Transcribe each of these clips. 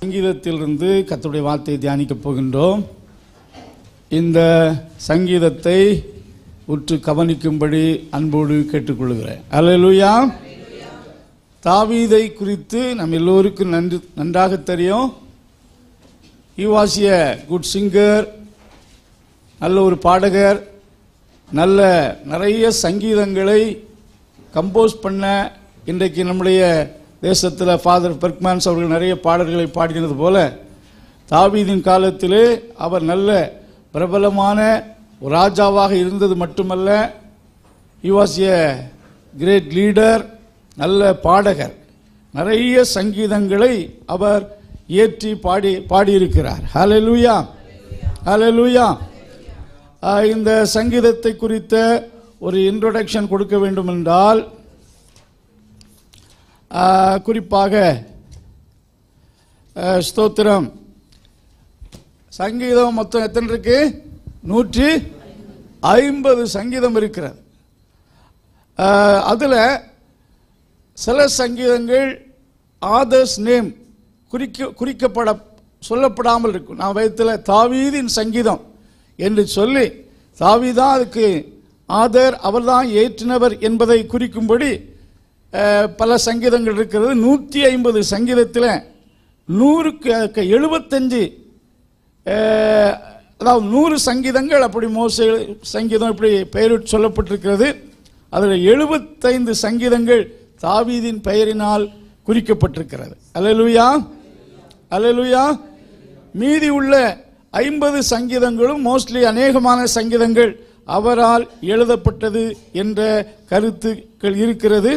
சங்கீதத்திலிருந்து கர்த்தருடைய வார்த்தையை தியானிக்கப் போகின்றோம் இந்த சங்கீதத்தை உற்று கவனிக்கும்படி அன்போடு கேட்டுக்கொள்கிறேன் அல்லேலூயா தாவீதை குறித்து நம்ம எல்லோருக்கும் நன்று நன்றாக தெரியும் he was a good singer நல்ல ஒரு பாடகர் நல்ல நிறைய சங்கீதங்களை கம்போஸ் பண்ண இன்றைக்கு நம்முடைய தேசத்தில் ஃபாதர் பெர்க்மான்ஸ் அவர்கள் நிறைய பாடல்களை பாடினது போல தாவீதின் காலத்திலே அவர் நல்ல பிரபலமான ஒரு ராஜாவாக இருந்தது மட்டுமல்ல he was a great leader நல்ல பாடகர் நிறைய சங்கீதங்களை அவர் இயற்றி பாடி பாடியிருக்கிறார் ஹalleluya ஹalleluya ஆஹ், இந்த சங்கீதத்தை குறித்த ஒரு இன்ட்ரோடக்ஷன் கொடுக்க வேண்டும் என்றால் ஆஹ், குறிப்பாக ஆஹ், ஸ்தோத்திரம் சங்கீதம் மொத்தம் எத்தனை இருக்கு நூற்றி ஐம்பது சங்கீதம் இருக்கிறது ஆஹ், அதுல சில சங்கீதங்கள் ஆதர்ஸ் நேம் குறிக்க குறிக்கப்பட சொல்லப்படாமல் இருக்கும் நான் வயத்தில் தாவீதின் சங்கீதம் என்று சொல்லி தாவீதான் அதுக்கு ஆதர் அவர்தான் ஏற்றினவர் என்பதை குறிக்கும்படி அஹ், பல சங்கீதங்கள் இருக்கிறது நூற்றி ஐம்பது சங்கீதத்தில் நூறுக்கு எழுபத்தஞ்சு அஹ், அதாவது நூறு சங்கீதங்கள் அப்படி மோச சங்கீதம் இப்படி பெயரிட்டு சொல்லப்பட்டிருக்கிறது அதில் எழுபத்தைந்து சங்கீதங்கள் தாவீதின் பெயரினால் குறிக்கப்பட்டிருக்கிறது அல்லேலூயா அல்லேலூயா மீதி உள்ள ஐம்பது சங்கீதங்களும் மோஸ்ட்லி அநேகமான சங்கீதங்கள் அவரால் எழுதப்பட்டது என்ற கருத்துக்கள் இருக்கிறது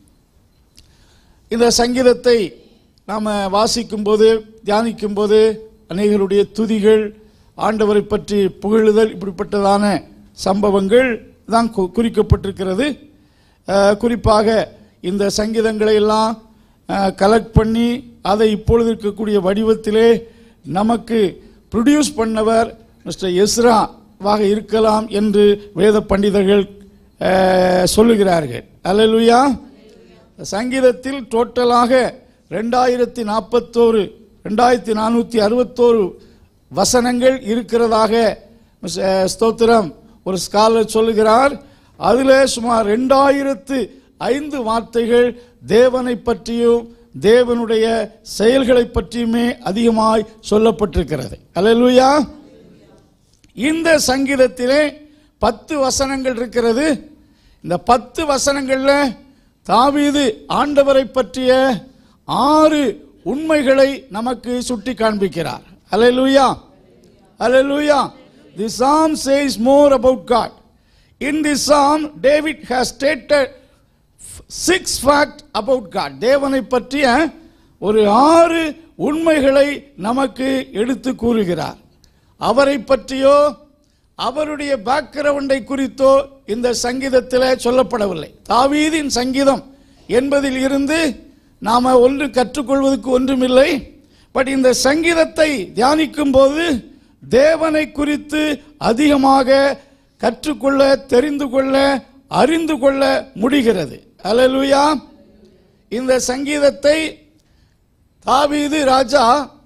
இந்த சங்கீதத்தை நாம் வாசிக்கும்போது தியானிக்கும்போது அநேகருடைய துதிகள் ஆண்டவரை பற்றி புகழுதல் இப்படிப்பட்டதான சம்பவங்கள் தான் கு- குறிக்கப்பட்டிருக்கிறது அஹ், குறிப்பாக இந்த சங்கீதங்களை எல்லாம் கலெக்ட் பண்ணி அதை இப்பொழுது இருக்கக்கூடிய வடிவத்திலே நமக்கு ப்ரொடியூஸ் பண்ணவர் மிஸ்டர் எஸ்ராவாக இருக்கலாம் என்று வேத பண்டிதர்கள் அஹ், சொல்லுகிறார்கள் அல்லேலூயா சங்கீதத்தில் டோட்டலாக ரெண்டாயிரத்தி நாற்பத்தோரு ரெண்டாயிரத்தி நானூற்றி அறுபத்தோரு வசனங்கள் இருக்கிறதாக மிஸ், அஹ், ஸ்தோத்திரம் ஒரு ஸ்காலர் சொல்லுகிறார் அதில் சுமார் ரெண்டாயிரத்து ஐந்து வார்த்தைகள் தேவனை பற்றியும் தேவனுடைய செயல்களை பற்றியுமே அதிகமாய் சொல்லப்பட்டிருக்கிறது அல்லேலூயா இந்த சங்கீதத்திலே பத்து வசனங்கள் இருக்கிறது இந்த பத்து வசனங்கள்ல தாவீது ஆண்டவரை பற்றிய ஆறு உண்மைகளை நமக்கு சுட்டி காண்பிக்கிறார் hallelujah hallelujah the psalm says more about god in this psalm david has stated six fact about God தேவனை பற்றிய ஒரு ஆறு உண்மைகளை நமக்கு எடுத்து கூறுகிறார் அவரை பற்றியோ அவருடைய பேக்ரவுண்டை குறித்தோ இந்த சங்கீதத்தில் சொல்லப்படவில்லை தாவீதின் சங்கீதம் என்பதில் இருந்து நாம ஒன்று கற்றுக்கொள்வதற்கு ஒன்றுமில்லை பட் இந்த சங்கீதத்தை தியானிக்கும் போது தேவனை குறித்து அதிகமாக கற்றுக்கொள்ள தெரிந்து கொள்ள அறிந்து கொள்ள முடிகிறது அல்லேலூயா இந்த சங்கீதத்தை தாவீது ராஜா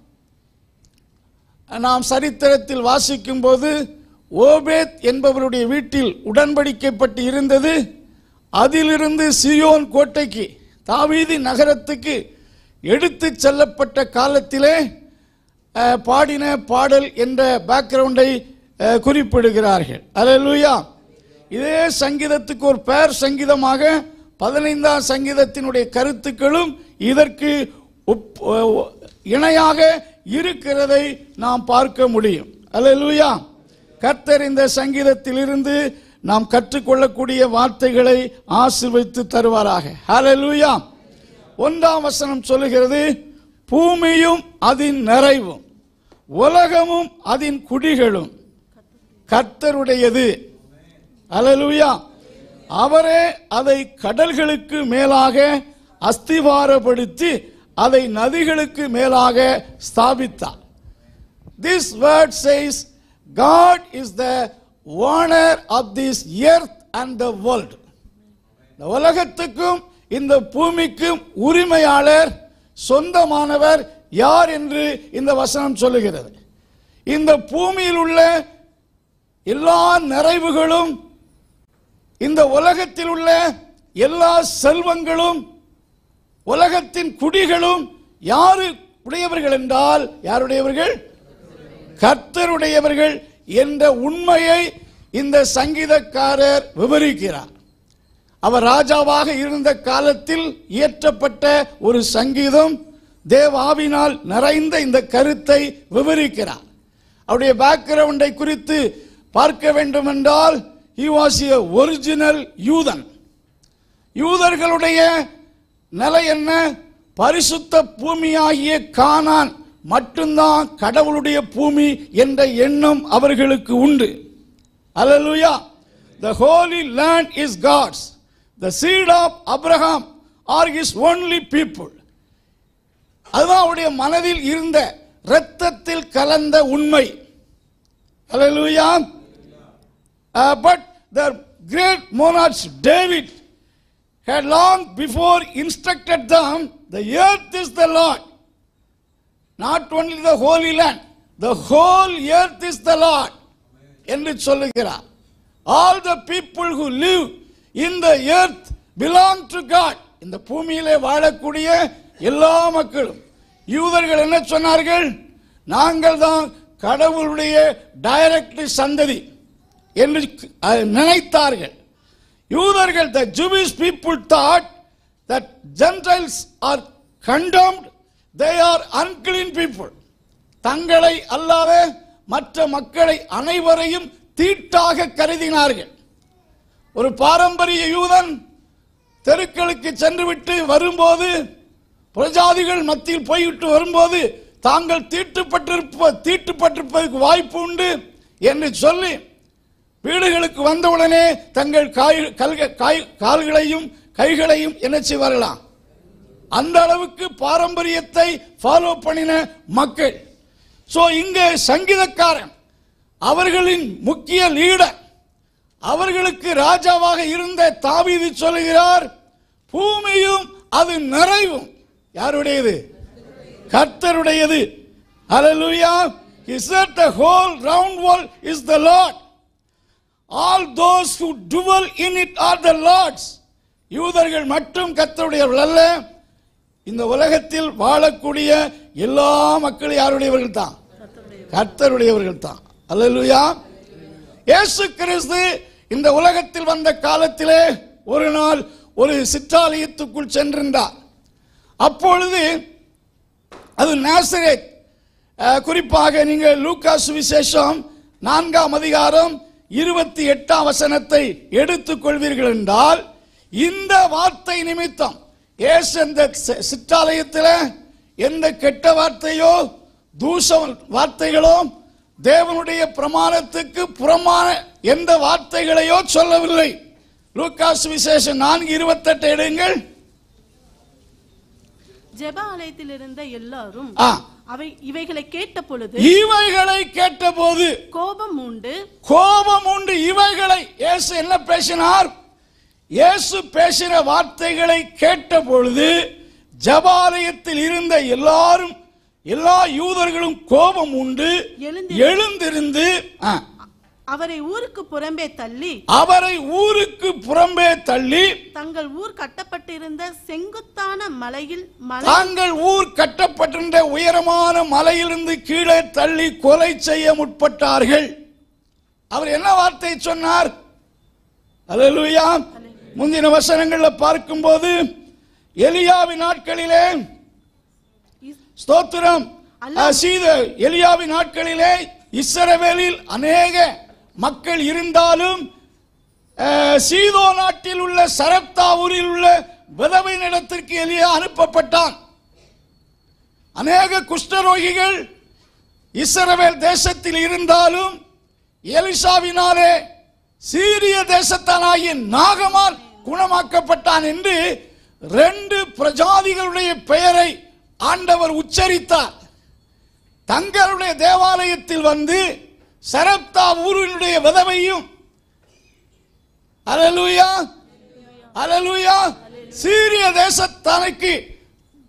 நாம் சரித்திரத்தில் வாசிக்கும் போது ஓபேத் என்பவருடைய வீட்டில் உடன்படிக்கைப்பட்டு இருந்தது அதிலிருந்து சியோன் கோட்டைக்கு தாவீது நகரத்துக்கு எடுத்துச் செல்லப்பட்ட காலத்திலே அஹ், பாடின பாடல் என்ற பேக்ரவுண்டை அஹ், குறிப்பிடுகிறார்கள் அல்லேலூயா இதே சங்கீதத்துக்கு ஒரு பெயர் சங்கீதமாக பதினைந்தாம் சங்கீதத்தினுடைய கருத்துக்களும் இதற்கு ஒப்- அஹ், இணையாக இருக்கிறதை நாம் பார்க்க முடியும் அல்லேலூயா கர்த்தர் இந்த சங்கீதத்திலிருந்து நாம் கற்றுக்கொள்ளக்கூடிய வார்த்தைகளை ஆசீர்வதித்து தருவாராக ஹalleluya ஒன்றாம் வசனம் சொல்லுகிறது பூமியும் அதன் நிறைவும் உலகமும் அதன் குடிகளும் கர்த்தருடையது அல்லேலூயா அவரே அதை கடல்களுக்கு மேலாக அஸ்திவாரப்படுத்தி அதை நதிகளுக்கு மேலாக ஸ்தாபித்தார் This word says God is the owner of this earth and the world. இந்த உலகத்துக்கும் இந்த பூமிக்கும் உரிமையாளர் சொந்தமானவர் யார் என்று இந்த வசனம் சொல்லுகிறது இந்த பூமியில் உள்ள எல்லா நிறைவுகளும் இந்த உலகத்தில் உள்ள எல்லா செல்வங்களும் உலகத்தின் குடிகளும் யாரு உடையவர்கள் என்றால் யாருடையவர்கள் கர்த்தருடையவர்கள் என்ற உண்மையை இந்த சங்கீதக்காரர் விவரிக்கிறார் அவர் ராஜாவாக இருந்த காலத்தில் இயற்றப்பட்ட ஒரு சங்கீதம் தேவாவினால் நிறைந்த இந்த கருத்தை விவரிக்கிறார் அவருடைய பேக்ரவுண்டை குறித்து பார்க்க வேண்டும் என்றால் he was a ஒரிஜினல் யூதன் யூதர்களுடைய நிலை என்ன பரிசுத்த பூமியாகிய கானான் மட்டும்தான் கடவுளுடைய பூமி என்ற எண்ணம் அவர்களுக்கு உண்டு அல்லேலூயா the holy land is god's the seed of abraham are his only people அதுதான் அவருடைய மனதில் இருந்த இரத்தத்தில் கலந்த உண்மை அல்லேலூயா Uh, but the great monarch David had long before instructed them, the earth is the Lord. Not only the holy land, the whole earth is the Lord. என்று சொல்லுகிறார் all the people who live in the earth belong to God இந்த பூமியிலே வாழக்கூடிய எல்லா மக்களும் யூதர்கள் என்ன சொன்னார்கள் நாங்கள் தான் கடவுளுடைய டைரக்ட் சந்ததி என்று அஹ், நினைத்தார்கள் யூதர்கள் the Jewish people thought that Gentiles are condemned they are unclean people தங்களை அல்லாத மற்ற மக்களை அனைவரையும் தீட்டாக கருதினார்கள் ஒரு பாரம்பரிய யூதன் தெருக்களுக்கு சென்றுவிட்டு வரும்போது பிரஜாதிகள் மத்தியில் போய்விட்டு வரும்போது தாங்கள் தீட்டுப்பட்டிருப்ப தீட்டுப்பட்டிருப்பதற்கு வாய்ப்பு உண்டு என்று சொல்லி வீடுகளுக்கு வந்தவுடனே தங்கள் காய் கல்க- காய் கால்களையும் கைகளையும் என்ன செய்வார்களாம் அந்த அளவுக்கு பாரம்பரியத்தை ஃபாலோ பண்ணின மக்கள் சோ இங்கே சங்கீதக்காரன் அவர்களின் முக்கிய லீடர் அவர்களுக்கு ராஜாவாக இருந்த தாவீது சொல்லுகிறார் பூமியும் அது நிறைவும் யாருடையது கர்த்தருடையது Hallelujah. He said the whole round world is the Lord. All those who dwell in it are the Lord's. யூதர்கள் மட்டும் கர்த்தருடையவர்கள் அல்ல இந்த உலகத்தில் வாழக்கூடிய எல்லா மக்களும் யாருடையவர்கள் தான் கர்த்தருடையவர்கள் தான் அல்லேலூயா இயேசு கிறிஸ்து இந்த உலகத்தில் வந்த காலத்திலே ஒரு நாள் ஒரு சிற்றாலயத்துக்குள் சென்றிருந்தார் அப்பொழுது அது நாசரேத் அஹ், குறிப்பாக நீங்கள் லூக்கா சுவிசேஷம் நான்காம் அதிகாரம் இருபத்தி எட்டாம் வசனத்தை எடுத்துக் கொள்வீர்கள் என்றால் இந்த வார்த்தை நிமித்தம் இயேசு அந்த சி- சிற்றாலயத்தில் எந்த கெட்ட வார்த்தையோ தூஷ வார்த்தைகளோ தேவனுடைய பிரமாணத்துக்கு புறமான எந்த வார்த்தைகளையோ சொல்லவில்லை லூக்கா சுவிசேஷம் நான்கு இருபத்தெட்டு எடுங்கள் ஜெப ஆலயத்தில் இருந்த எல்லாரும் ஆ அவை இவைகளை கேட்ட பொழுது இவைகளை கேட்டபோது கோபம் உண்டு கோபம் உண்டு இவைகளை இயேசு என்ன பேசினார் இயேசு பேசின வார்த்தைகளை கேட்ட பொழுது ஜபாலயத்தில் இருந்த எல்லாரும் எல்லா யூதர்களும் கோபம் உண்டு எழுந்து எழுந்திருந்து ஆ, அவரை ஊருக்கு புறம்பே தள்ளி அவரை ஊருக்கு புறம்பே தள்ளி தங்கள் ஊர் கட்டப்பட்டிருந்த செங்குத்தான மலையில் மலை தாங்கள் ஊர் கட்டப்பட்டிருந்த உயரமான மலையிலிருந்து கீழே தள்ளி கொலை செய்ய முற்பட்டார்கள் அவர் என்ன வார்த்தை சொன்னார் அல்லேலூயா முந்தின வசனங்கள்ல பார்க்கும்போது எலியாவின் நாட்களிலே ஸ்தோத்திரம் அஹ், சீத எலியாவின் நாட்களிலே இஸ்ரவேலில் அநேக மக்கள் இருந்தாலும் அஹ், சீதோ நாட்டில் உள்ள சரப்தா ஊரில் உள்ள விதவை நிலத்திற்கு எலியா அனுப்பப்பட்டான் அநேக குஷ்டரோகிகள் இஸ்ரவேல் தேசத்தில் இருந்தாலும் எலிசாவினாலே சீரிய தேசத்தானாகிய நாகமான் குணமாக்கப்பட்டான் என்று ரெண்டு பிரஜாதிகளுடைய பெயரை ஆண்டவர் உச்சரித்தார் தங்களுடைய தேவாலயத்தில் வந்து சரப்தா ஊரினுடைய விதவையும் அலலுயா அலலுயா சீரிய தேசத்தானுக்கு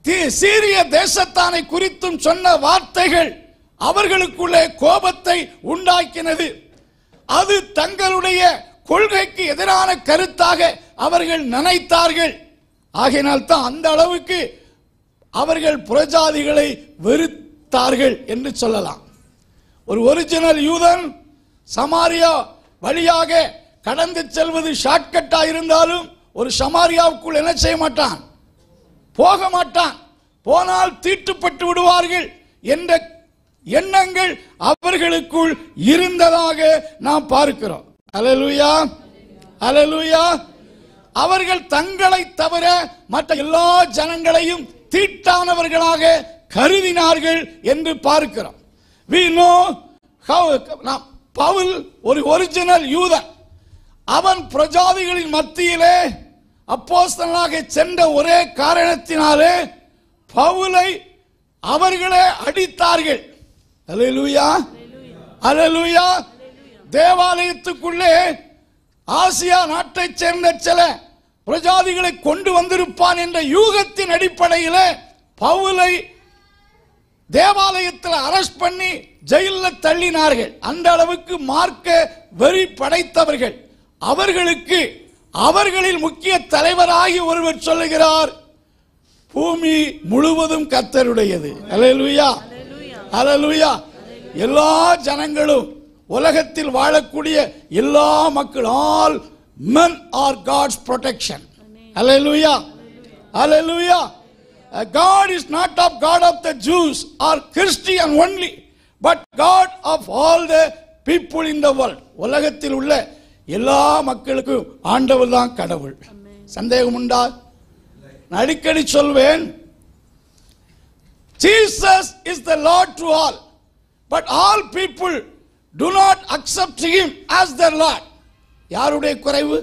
தி- சீரிய தேசத்தானை குறித்தும் சொன்ன வார்த்தைகள் அவர்களுக்குள்ளே கோபத்தை உண்டாக்கினது அது தங்களுடைய கொள்கைக்கு எதிரான கருத்தாக அவர்கள் நினைத்தார்கள் ஆகையினால் தான் அந்த அளவுக்கு அவர்கள் புறஜாதிகளை வெறுத்தார்கள் என்று சொல்லலாம் ஒரு ஒரிஜினல் யூதன் சமாரியா வழியாக கடந்து செல்வது ஷார்ட்கட்டா இருந்தாலும் ஒரு சமாரியாவுக்குள் என்ன செய்ய மாட்டான் போக மாட்டான் போனால் தீட்டுப்பட்டு விடுவார்கள் என்ற எண்ணங்கள் அவர்களுக்குள் இருந்ததாக நாம் பார்க்கிறோம் அல்லேலூயா அல்லேலூயா அவர்கள் தங்களை தவிர மற்ற எல்லா ஜனங்களையும் தீட்டானவர்களாக கருதினார்கள் என்று பார்க்கிறோம் we know how நாம் பவுல் ஒரு ஒரிஜினல் யூதன் அவன் பிரஜாதிகளின் மத்தியிலே அப்போஸ்தலனாக சென்ற ஒரே காரணத்தினாலே பவுலை அவர்களே அடித்தார்கள் அல்லேலூயா அல்லேலூயா தேவாலயத்துக்குள்ளே ஆசியா நாட்டைச் சேர்ந்த சில பிரஜாதிகளை கொண்டு வந்திருப்பான் என்ற யூகத்தின் அடிப்படையிலே பவுலை தேவாலயத்தில் அரெஸ்ட் பண்ணி ஜெயிலில் தள்ளினார்கள் அந்த அளவுக்கு மார்க்க வெறி படைத்தவர்கள் அவர்களுக்கு அவர்களில் முக்கிய தலைவராகி ஒருவர் சொல்லுகிறார் பூமி முழுவதும் கத்தருடையது அல்லேலூயா அல்லேலூயா எல்லா ஜனங்களும் உலகத்தில் வாழக்கூடிய எல்லா மக்கள் all men are God's protection அல்லேலூயா அல்லேலூயா Uh, God is not of God of the Jews or Christian only, but God of all the people in the world. உலகத்தில் உள்ள எல்லா மக்களுக்கும் ஆண்டவர் தான் கடவுள் சந்தேகம் உண்டா நான் அடிக்கடி சொல்வேன் Jesus is the Lord to all but all people do not accept him as the Lord யாருடைய குறைவு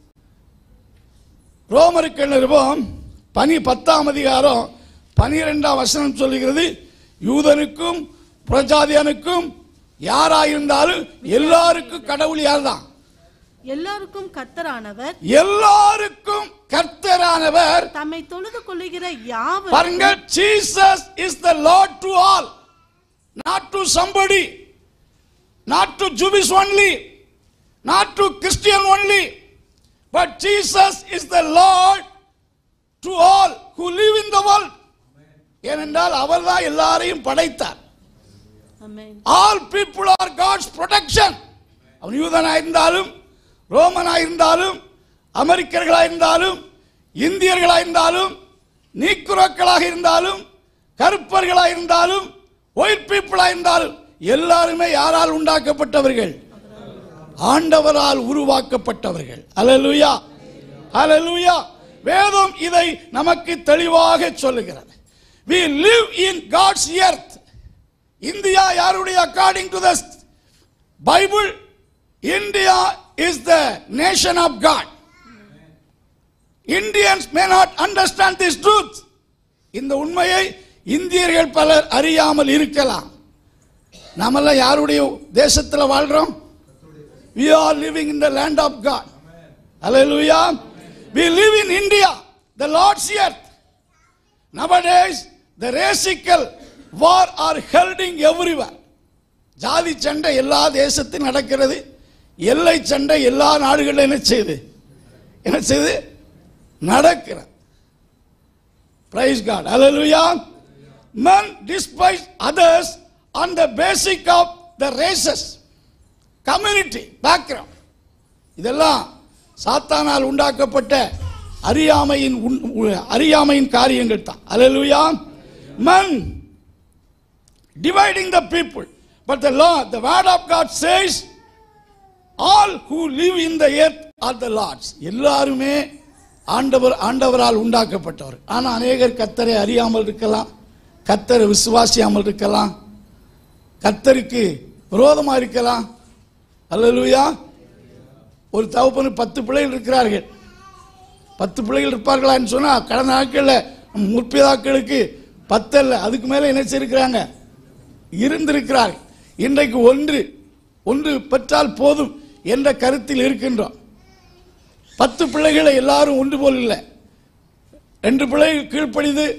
ரோமருக்கு நிருபம் பனி பத்தாம் அதிகாரம் பனிரெண்டாம் வசனம் சொல்லுகிறது யூதனுக்கும் பிரஜாதியனுக்கும் யாராயிருந்தாலும் எல்லாருக்கும் கடவுள் யார்தான் எல்லாருக்கும் கர்த்தரானவர் எல்லாருக்கும் கர்த்தரானவர் தம்மை தொழுது கொள்ளுகிற யாவர் பாருங்க Jesus is the Lord to all not to somebody not to ஜூபிஸ் only not to Christian only but Jesus is the Lord to all who live in the world ஏனென்றால் அவர்தான் எல்லாரையும் படைத்தார் ஆமென் all people are God's protection அவன் யூதனாக இருந்தாலும் ரோமனாக இருந்தாலும் அமெரிக்கர்களாக இருந்தாலும் இந்தியர்களாக இருந்தாலும் நீக்குரோக்களாக இருந்தாலும் கருப்பர்களாக இருந்தாலும் ஒயிட் பீப்புளாக இருந்தாலும் எல்லாருமே யாரால் உண்டாக்கப்பட்டவர்கள் ஆண்டவரால் உருவாக்கப்பட்டவர்கள் அல்லேலூயா அல்லேலூயா வேதம் இதை நமக்கு தெளிவாக சொல்லுகிறது we live in god's earth India யாருடைய according to the Bible India is the nation of God Indians may not understand this truth இந்த உண்மையை இந்தியர்கள் பலர் அறியாமல் இருக்கலாம் நாமெல்லாம் யாருடைய தேசத்தில் வாழ்றோம் we are living in the land of god hallelujah we live in india the lord's earth nowadays the racial war are holding everywhere ஜாதி சண்டை எல்லா தேசத்திலும் நடக்கிறது எல்லை சண்டை எல்லா நாடுகளிலும் என்ன செய்யுது என்ன செய்யுது நடக்கிறது praise God hallelujah men despise others on the basic of the races community background இதெல்லாம் சாத்தானால் உண்டாக்கப்பட்ட அறியாமையின் உண்- உ- அறியாமையின் காரியங்கள் தான் அல்லேலூயா men dividing the people but the law the word of god says all who live in the earth are the lords எல்லாருமே ஆண்டவர் ஆண்டவரால் உண்டாக்கப்பட்டவர் ஆனா அநேகர் கத்தரை அறியாமல் இருக்கலாம் கத்தரை விசுவாசியாமல் இருக்கலாம் கத்தருக்கு விரோதமா இருக்கலாம் அல்லேலூயா ஒரு தகப்பனு பத்து பிள்ளைகள் இருக்கிறார்கள் பத்து பிள்ளைகள் இருப்பார்களான்னு சொன்னா கடந்த நாட்களில் நம்ம முற்பிதாக்களுக்கு பத்து அல்ல அதுக்கு மேல என்ன செய்திருக்கிறாங்க இருந்திருக்கிறார்கள் இன்றைக்கு ஒன்று ஒன்று பெற்றால் போதும் என்ற கருத்தில் இருக்கின்றோம் பத்து பிள்ளைகளை எல்லாரும் ஒன்று போல் இல்லை ரெண்டு பிள்ளைகள் கீழ்ப்படிது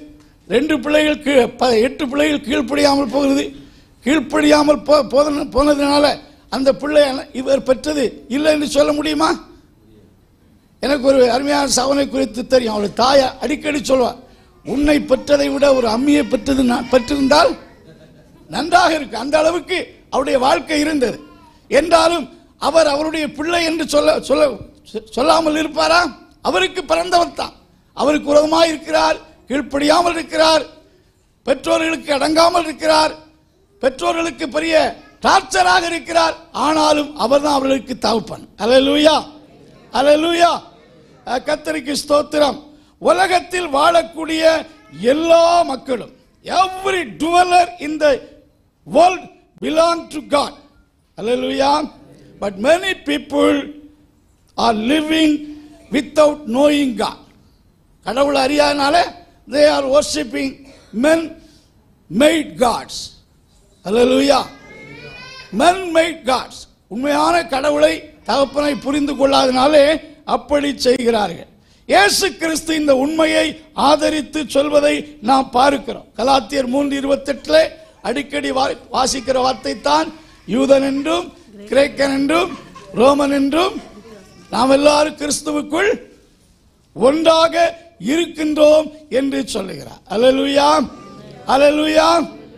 ரெண்டு பிள்ளைகள் கீழ் ப- எட்டு பிள்ளைகள் கீழ்ப்படியாமல் போகிறது கீழ்ப்படியாமல் போ போதன- போனதுனால அந்த பிள்ளை இவர் பெற்றது இல்லை என்று சொல்ல முடியுமா எனக்கு ஒரு அருமையான சவனை குறித்து தெரியும் அவள் தாயை அடிக்கடி சொல்வார் உன்னை பெற்றதை விட ஒரு அம்மியை பெற்றது நான் பெற்றிருந்தால் நன்றாக இருக்கு அந்த அளவுக்கு அவருடைய வாழ்க்கை இருந்தது என்றாலும் அவர் அவருடைய பிள்ளை என்று சொல்ல சொல்ல சொல்லாமல் இருப்பாரா அவருக்கு பிறந்தவர் தான் அவருக்கு உரமாக இருக்கிறார் கீழ்ப்படியாமல் இருக்கிறார் பெற்றோர்களுக்கு அடங்காமல் இருக்கிறார் பெற்றோர்களுக்கு பெரிய டார்ச்சராக இருக்கிறார் ஆனாலும் அவர்தான் அவர்களுக்கு தகப்பன் அல்லேலூயா அல்லேலூயா அஹ் கர்த்தருக்கு ஸ்தோத்திரம் உலகத்தில் வாழக்கூடிய எல்லா மக்களும் every dweller in the world belong to God hallelujah but many people are living without knowing God கடவுளை அறியாதனால they are worshipping men made gods hallelujah men made gods உண்மையான கடவுளை தகப்பனை புரிந்து கொள்ளாதனாலே அப்படி செய்கிறார்கள் இயேசு கிறிஸ்து இந்த உண்மையை ஆதரித்து சொல்வதை நாம் பார்க்கிறோம் கலாத்தியர் மூன்று இருபத்தெட்டுல அடிக்கடி வா- வாசிக்கிற வார்த்தை தான் யூதன் என்றும் கிரேக்கன் என்றும் ரோமன் என்றும் நாம் எல்லாரும் கிறிஸ்துவுக்குள் ஒன்றாக இருக்கின்றோம் என்று சொல்லுகிறார் அல்லேலூயா அல்லேலூயா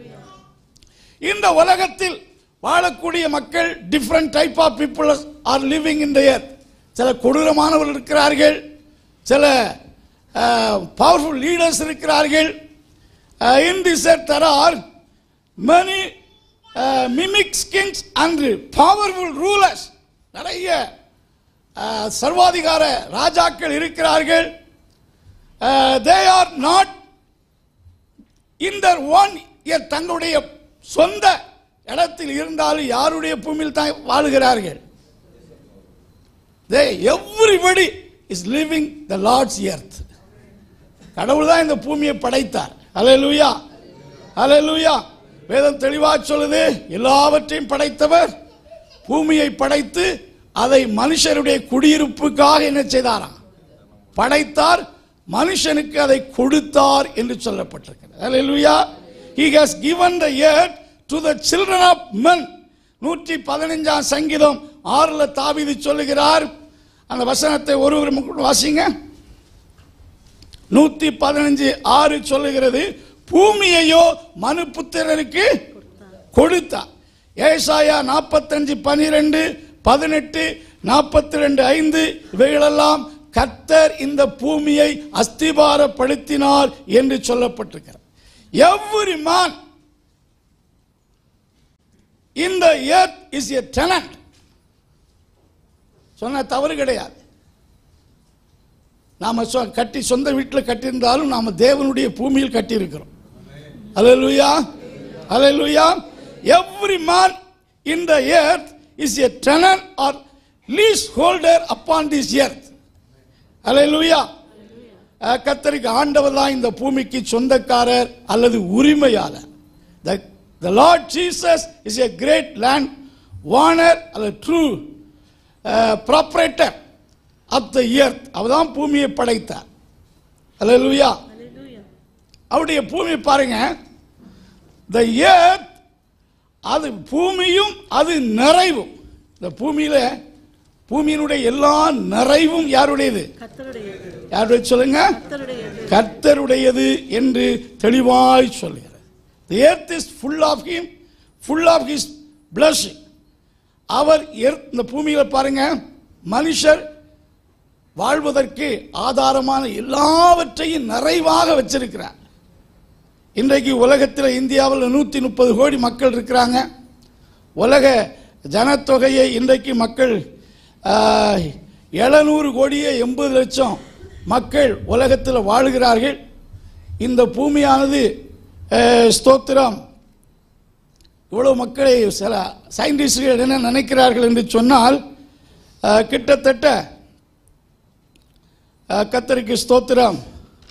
இந்த உலகத்தில் வாழக்கூடிய மக்கள் different type of people are living in the earth சில கொடூரமானவர்கள் இருக்கிறார்கள் சில பவர்ஃபுல் லீடர்ஸ் இருக்கிறார்கள் in this there are many uh, mimic kings and powerful rulers நிறைய uh, சர்வாதிகார ராஜாக்கள் இருக்கிறார்கள் தே ஆர் நாட் இந்த ஒன் தங்களுடைய சொந்த இடத்தில் இருந்தாலும் யாருடைய பூமியில் தான் வாழுகிறார்கள் they everybody is living the Lord's earth கடவுள் தான் இந்த பூமியை படைத்தார் ஹalleluya ஹalleluya வேதம் தெளிவா சொல்லுது எல்லாவற்றையும் படைத்தவர் பூமியை படைத்து அதை மனுஷருடைய குடியிருப்புக்காக என்ன செய்தாராம் படைத்தார் மனுஷனுக்கு அதை கொடுத்தார் என்று சொல்லப்பட்டிருக்கிறது ஹalleluya he has given the earth to the children of men நூற்றி பதினைஞ்சாம் சங்கீதம் ஆறுல தாவீது சொல்லுகிறார் அந்த வசனத்தை ஒருவர் மட்டும் வாசிங்க நூத்தி பதினஞ்சு ஆறு சொல்லுகிறது பூமியையோ மனு புத்திரருக்கு கொடுத்தார் ஏசாயா நாற்பத்தஞ்சு பனிரெண்டு பதினெட்டு நாற்பத்தி ரெண்டு ஐந்து இவைகளெல்லாம் கர்த்தர் இந்த பூமியை அஸ்திபாரப்படுத்தினார் என்று சொல்லப்பட்டிருக்கிறது எவ்ரி மேன் இந்த எர்த் இஸ் எ டெனன்ட் சொன்ன தவறு கிடையாது நாம சொ- கட்டி சொந்த வீட்டில் கட்டியிருந்தாலும் நாம தேவனுடைய பூமியில் கட்டியிருக்கிறோம் Hallelujah. Hallelujah. Every man in the earth is a tenant or leaseholder upon this earth. Hallelujah. அஹ், கர்த்தருக்கு ஆண்டவர் தான் இந்த பூமிக்கு சொந்தக்காரர் அல்லது உரிமையாளர் The, the Lord Jesus is a great land owner அல்லது true uh, proprietor of the earth அவர் தான் பூமியை படைத்தார் Hallelujah. அவருடைய பூமி பாருங்க the earth அது பூமியும் அது நிறைவும் இந்த பூமியில பூமியினுடைய எல்லா நிறைவும் யாருடையது கர்த்தருடையது யாருடைய சொல்லுங்க கர்த்தருடையது கர்த்தருடையது என்று தெளிவாய் சொல்கிறது the earth is full of him full of his blessing our earth- இந்த பூமியில பாருங்க மனுஷர் வாழ்வதற்கு ஆதாரமான எல்லாவற்றையும் நிறைவாக வச்சிருக்கிறார் இன்றைக்கு உலகத்தில் இந்தியாவில் நூற்றி முப்பது கோடி மக்கள் இருக்கிறாங்க உலக ஜனத்தொகையை இன்றைக்கு மக்கள் எழுநூறு கோடியே எண்பது லட்சம் மக்கள் உலகத்தில் வாழுகிறார்கள் இந்த பூமியானது அஹ், ஸ்தோத்திரம் இவ்வளவு மக்களை சில சயின்டிஸ்டுகள் என்ன நினைக்கிறார்கள் என்று சொன்னால் அஹ், கிட்டத்தட்ட அஹ், கர்த்தருக்கு ஸ்தோத்திரம்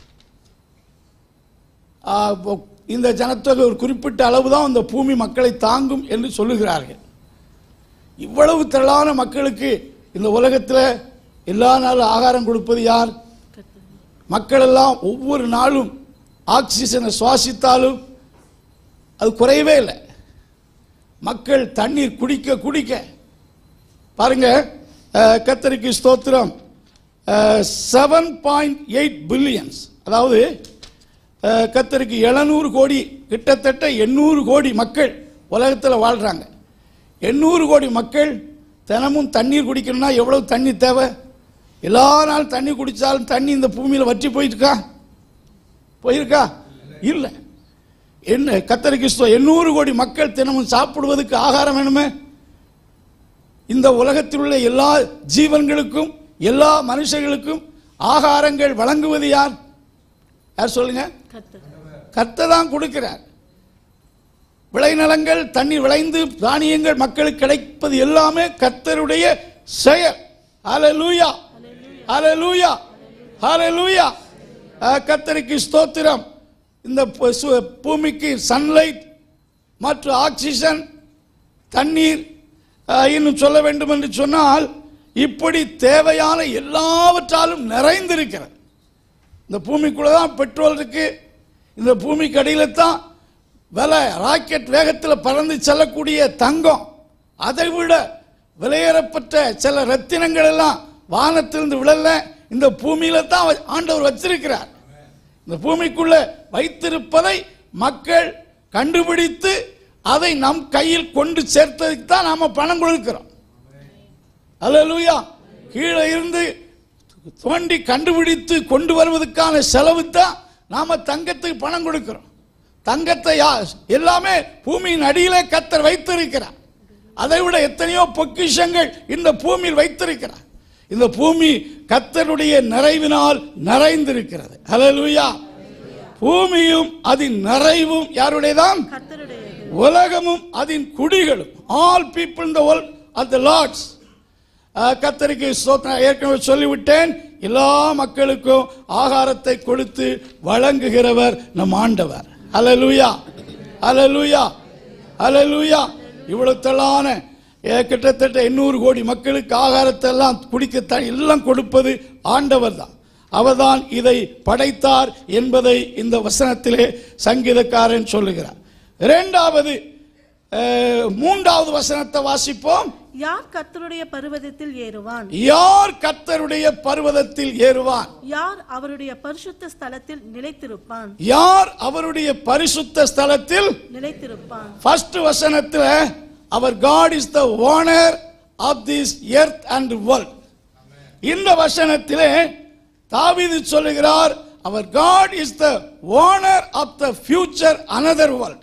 அஹ், பொ- இந்த ஜனத்தொகை ஒரு குறிப்பிட்ட அளவு தான் இந்த பூமி மக்களை தாங்கும் என்று சொல்லுகிறார்கள் இவ்வளவு திரளான மக்களுக்கு இந்த உலகத்தில் எல்லா நாளும் ஆகாரம் கொடுப்பது யார் மக்கள் எல்லாம் ஒவ்வொரு நாளும் ஆக்சிஜனை சுவாசித்தாலும் அது குறையவே இல்லை மக்கள் தண்ணீர் குடிக்க குடிக்க பாருங்க அஹ், கர்த்தருக்கு ஸ்தோத்திரம் செவன் பாயிண்ட் எயிட் பில்லியன்ஸ் அதாவது அஹ், கர்த்தருக்கு எழுநூறு கோடி கிட்டத்தட்ட எண்ணூறு கோடி மக்கள் உலகத்தில் வாழ்றாங்க எண்ணூறு கோடி மக்கள் தினமும் தண்ணீர் குடிக்கணும்னா எவ்வளவு தண்ணி தேவை எல்லா நாள் தண்ணி குடித்தாலும் தண்ணி இந்த பூமியில் வற்றி போயிருக்கா போயிருக்கா இல்லை என்ன கத்தரிக்கு ஸ்தோ எண்ணூறு கோடி மக்கள் தினமும் சாப்பிடுவதற்கு ஆகாரம் வேணுமே இந்த உலகத்தில் உள்ள எல்லா ஜீவன்களுக்கும் எல்லா மனுஷர்களுக்கும் ஆகாரங்கள் வழங்குவது யார் யார் சொல்லுங்க கர்த்தர் கர்த்தர் தான் கொடுக்கிறார் விளைநிலங்கள் தண்ணீர் விளைந்து தானியங்கள் மக்களுக்கு கிடைப்பது எல்லாமே கர்த்தருடைய செயல் ஹalleluya ஹalleluya ஹalleluya அஹ், கர்த்தருக்கு ஸ்தோத்திரம் இந்த பு- சு- பூமிக்கு சன்லைட் மற்றும் ஆக்சிஜன் தண்ணீர் அஹ், இன்னும் சொல்ல வேண்டும் என்று சொன்னால் இப்படி தேவையான எல்லாவற்றாலும் நிறைந்திருக்கிறது இந்த பூமிக்குள்ள தான் பெட்ரோல் இருக்கு இந்த பூமிக்கு அடியில தான் விலை ராக்கெட் வேகத்தில் பறந்து செல்லக்கூடிய தங்கம் அதை விட விலையேறப்பட்ட சில ரத்தினங்கள் எல்லாம் வானத்திலிருந்து விழல இந்த பூமியில தான் அவர் ஆண்டவர் வச்சிருக்கிறார் இந்த பூமிக்குள்ள வைத்திருப்பதை மக்கள் கண்டுபிடித்து அதை நம் கையில் கொண்டு சேர்த்ததுக்கு தான் நாம பணம் கொடுக்கிறோம் அல்லேலூயா கீழே இருந்து தோண்டி கண்டுபிடித்து கொண்டு வருவதற்கான செலவு தான் நாம தங்கத்துக்கு பணம் கொடுக்கிறோம் தங்கத்தை யா- எல்லாமே பூமியின் அடியிலே கத்தர் வைத்திருக்கிறார் அதை விட எத்தனையோ பொக்கிஷங்கள் இந்த பூமியில் வைத்திருக்கிறார் இந்த பூமி கத்தருடைய நிறைவினால் நிறைந்திருக்கிறது ஹalleluya பூமியும் அதன் நிறைவும் யாருடையதான் கர்த்தருடையது உலகமும் அதன் குடிகளும் ஆல் பீப்புள் இந்த வேர்ல்ட் ஆர் த லார்ட்ஸ் கத்தருக்கு ஸ்தோத்திரம் ஏற்கனவே சொல்லிவிட்டேன் எல்லா மக்களுக்கும் ஆகாரத்தை கொடுத்து வழங்குகிறவர் நம் ஆண்டவர் ஹalleluya ஹalleluya ஹalleluya இவ்வளவு தள்ளான கிட்டத்தட்ட எண்ணூறு கோடி மக்களுக்கு ஆகாரத்தை எல்லாம் குடிக்க எல்லாம் கொடுப்பது ஆண்டவர் தான் அவர்தான் இதை படைத்தார் என்பதை இந்த வசனத்திலே சங்கீதக்காரன் சொல்லுகிறார் இரண்டாவது அஹ், மூன்றாவது வசனத்தை வாசிப்போம் யார் கர்த்தருடைய பர்வதத்தில் ஏறுவான் யார் கர்த்தருடைய பர்வதத்தில் ஏறுவான் யார் அவருடைய பரிசுத்த ஸ்தலத்தில் நிலைத்திருப்பான் யார் அவருடைய பரிசுத்த ஸ்தலத்தில் நிலைத்திருப்பான் ஃபர்ஸ்ட் வசனத்தில் அவர் God is the owner of this earth and world இந்த வசனத்திலே தாவீது சொல்லுகிறார் அவர் God is the owner of the future another world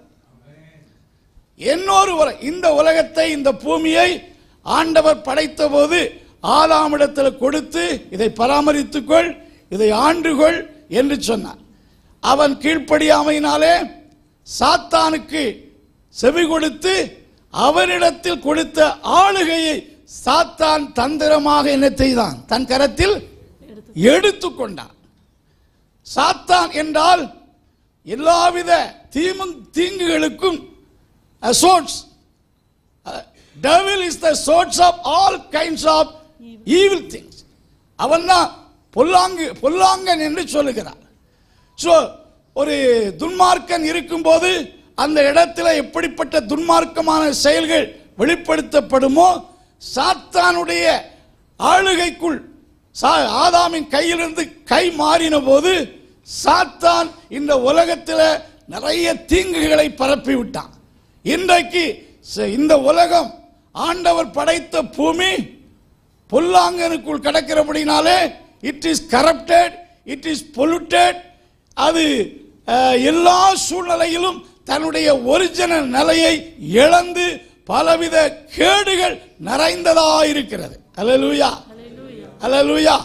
இன்னொரு உலக இந்த உலகத்தை இந்த பூமியை ஆண்டவர் படைத்த போது ஆதாமிடத்தில் கொடுத்து இதை பராமரித்துக்கொள் இதை ஆண்டுகொள் என்று சொன்னார் அவன் கீழ்ப்படியாமையினாலே சாத்தானுக்கு செவி கொடுத்து அவனிடத்தில் கொடுத்த ஆளுகையை சாத்தான் தந்திரமாக என்ன செய்தான் தன் கரத்தில் எடுத்துக்கொண்டான் சாத்தான் என்றால் எல்லாவித தீமு தீங்குகளுக்கும் source devil is the source of all kinds of evil things அவன் தான் பொல்லாங்கு பொல்லாங்கன் என்று சொல்லுகிறார் ஸோ ஒரு துன்மார்க்கன் இருக்கும்போது அந்த இடத்துல எப்படிப்பட்ட துன்மார்க்கமான செயல்கள் வெளிப்படுத்தப்படுமோ சாத்தானுடைய ஆளுகைக்குள் சா- ஆதாமின் கையிலிருந்து கை மாறின போது சாத்தான் இந்த உலகத்தில் நிறைய தீங்குகளை பரப்பி விட்டான் இன்றைக்கு ச- இந்த உலகம் ஆண்டவர் படைத்த பூமி பொல்லாங்கனுக்குள் கிடக்கிறபடினாலே it is corrupted it is polluted அது அஹ், எல்லா சூழ்நிலையிலும் தன்னுடைய ஒரிஜினல் நிலையை இழந்து பலவித கேடுகள் நிறைந்ததா இருக்கிறது அல்லேலூயா அல்லேலூயா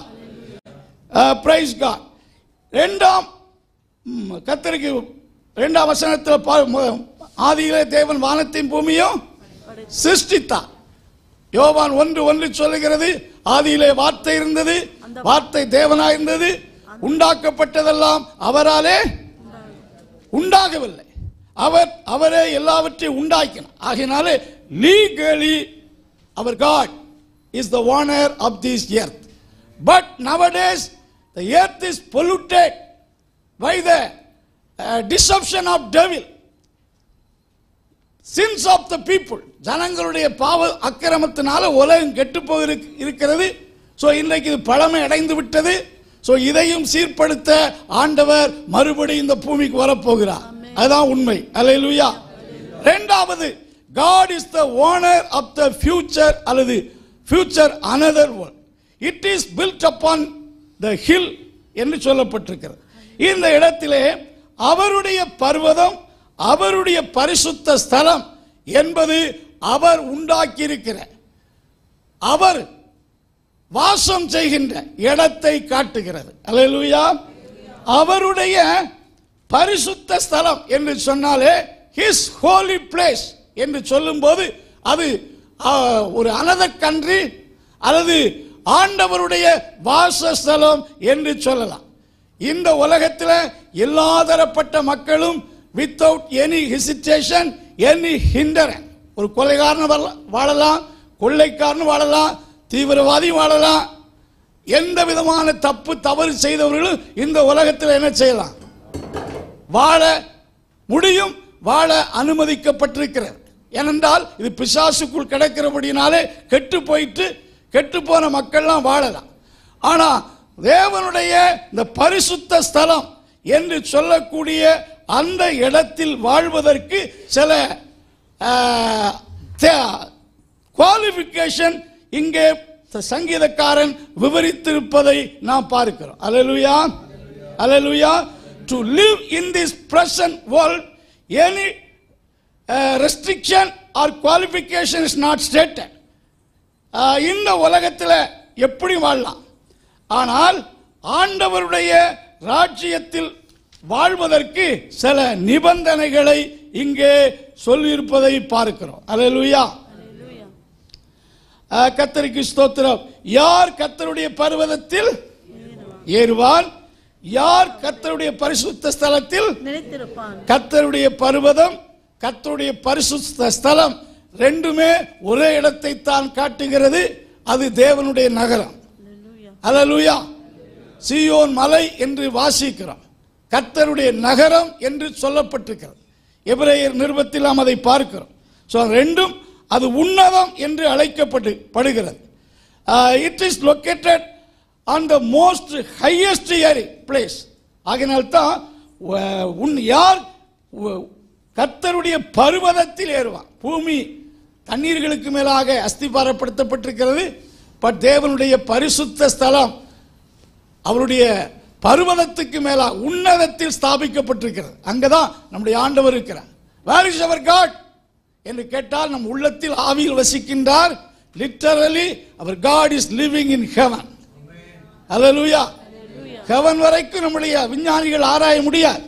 பிரைஸ் காட் ரெண்டாம் ம், கர்த்தருக்கு ரெண்டாம் வசனத்தில் பா- மு- ஆதியிலே தேவன் வானத்தையும் பூமியும் சிருஷ்டித்தார் யோவான் ஒன்று ஒன்று சொல்லுகிறது ஆதியிலே வார்த்தை இருந்தது வார்த்தை தேவனாய் இருந்தது உண்டாக்கப்பட்டதெல்லாம் அவராலே உண்டாகவில்லை அவர் அவரே எல்லாவற்றையும் உண்டாக்கினார் ஆகையினாலே லீகலி அவர் God is the owner of this earth but nowadays the earth is polluted by the deception of devil sins of the people ஜனங்களுடைய பாவ அக்கிரமத்தினால உலகம் கெட்டு போய் இருக்கிறது ஸோ இன்றைக்கு இது பழமை அடைந்து விட்டது ஸோ இதையும் சீர்படுத்த ஆண்டவர் மறுபடியும் இந்த பூமிக்கு வரப்போகிறார் அதுதான் உண்மை அல்லேலூயா ரெண்டாவது God is the owner of the future அல்லது future another world it is built upon the hill என்று சொல்லப்பட்டிருக்கிறது இந்த இடத்திலே அவருடைய பர்வதம் அவருடைய பரிசுத்த ஸ்தலம் என்பது அவர் உண்டாக்கியிருக்கிற அவர் வாசம் செய்கின்ற இடத்தை காட்டுகிறது அல்லேலூயா அவருடைய பரிசுத்த ஸ்தலம் என்று சொன்னாலே ஹிஸ் ஹோலி பிளேஸ் என்று சொல்லும்போது அது ஆ, ஒரு அனதர் கண்ட்ரி அல்லது ஆண்டவருடைய வாசஸ்தலம் என்று சொல்லலாம் இந்த உலகத்தில் எல்லா தரப்பட்ட மக்களும் without any hesitation any hindrance ஒரு கொலைகாரன் வரலாம் வாழலாம் கொள்ளைக்காரன் வாழலாம் தீவிரவாதி வாழலாம் எந்த விதமான தப்பு தவறு செய்தவர்களும் இந்த உலகத்தில் என்ன செய்யலாம் வாழ முடியும் வாழ அனுமதிக்கப்பட்டிருக்கிறது ஏனென்றால் இது பிசாசுக்குள் கிடக்கிறபடினாலே கெட்டு போயிட்டு கெட்டு போன மக்கள்லாம் வாழலாம் ஆனா தேவனுடைய இந்த பரிசுத்த ஸ்தலம் என்று சொல்லக்கூடிய அந்த இடத்தில் வாழ்வதற்கு சில குவாலிஃபிகேஷன் இங்கே சங்கீதக்காரன் விவரித்திருப்பதை நாம் பார்க்கிறோம் அல்லேலூயா அல்லேலூயா to live in this present world any restriction or qualification is not stated இந்த உலகத்தில் எப்படி வாழலாம் ஆனால் ஆண்டவருடைய ராஜ்யத்தில் வாழ்வதற்கு சில நிபந்தனைகளை இங்கே சொல்லியிருப்பதை பார்க்கிறோம் அல்லேலூயா அல்லேலூயா. அஹ், கர்த்தருக்கு ஸ்தோத்திரம் யார் கர்த்தருடைய பர்வதத்தில் ஏறுவான் யார் கர்த்தருடைய பரிசுத்த ஸ்தலத்தில் நிலைத்திருப்பான் கர்த்தருடைய பர்வதம் கர்த்தருடைய பரிசுத்த ஸ்தலம் ரெண்டுமே ஒரே இடத்தை தான் காட்டுகிறது அது தேவனுடைய நகரம் அல்லேலூயா. அல்லேலூயா சீயோன் மலை என்று வாசிக்கிறோம் கர்த்தருடைய நகரம் என்று சொல்லப்பட்டிருக்கிறது எபிரேயர் நிருபத்தில் நாம் அதை பார்க்கிறோம் ஸோ ரெண்டும் அது உன்னதம் என்று அழைக்கப்பட்டு படுகிறது it is located on the most highest area place ஆகினால்தான் அஹ், உன் யார் உ- கர்த்தருடைய பருவதத்தில் ஏறுவான் பூமி தண்ணீர்களுக்கு மேலாக அஸ்திபாரப்படுத்தப்பட்டிருக்கிறது பட் தேவனுடைய பரிசுத்த ஸ்தலம் அவருடைய பர்வதத்துக்கு மேலா உன்னதத்தில் ஸ்தாபிக்கப்பட்டிருக்கிறது அங்கதான் நம்முடைய ஆண்டவர் இருக்கிறார் வேர் இஸ் அவர் காட் என்று கேட்டால் நம் உள்ளத்தில் ஆவியில் வசிக்கின்றார் லிட்டரலி அவர் God is living in heaven அல்லேலூயா ஹெவன் வரைக்கும் நம்முடைய விஞ்ஞானிகள் ஆராய முடியாது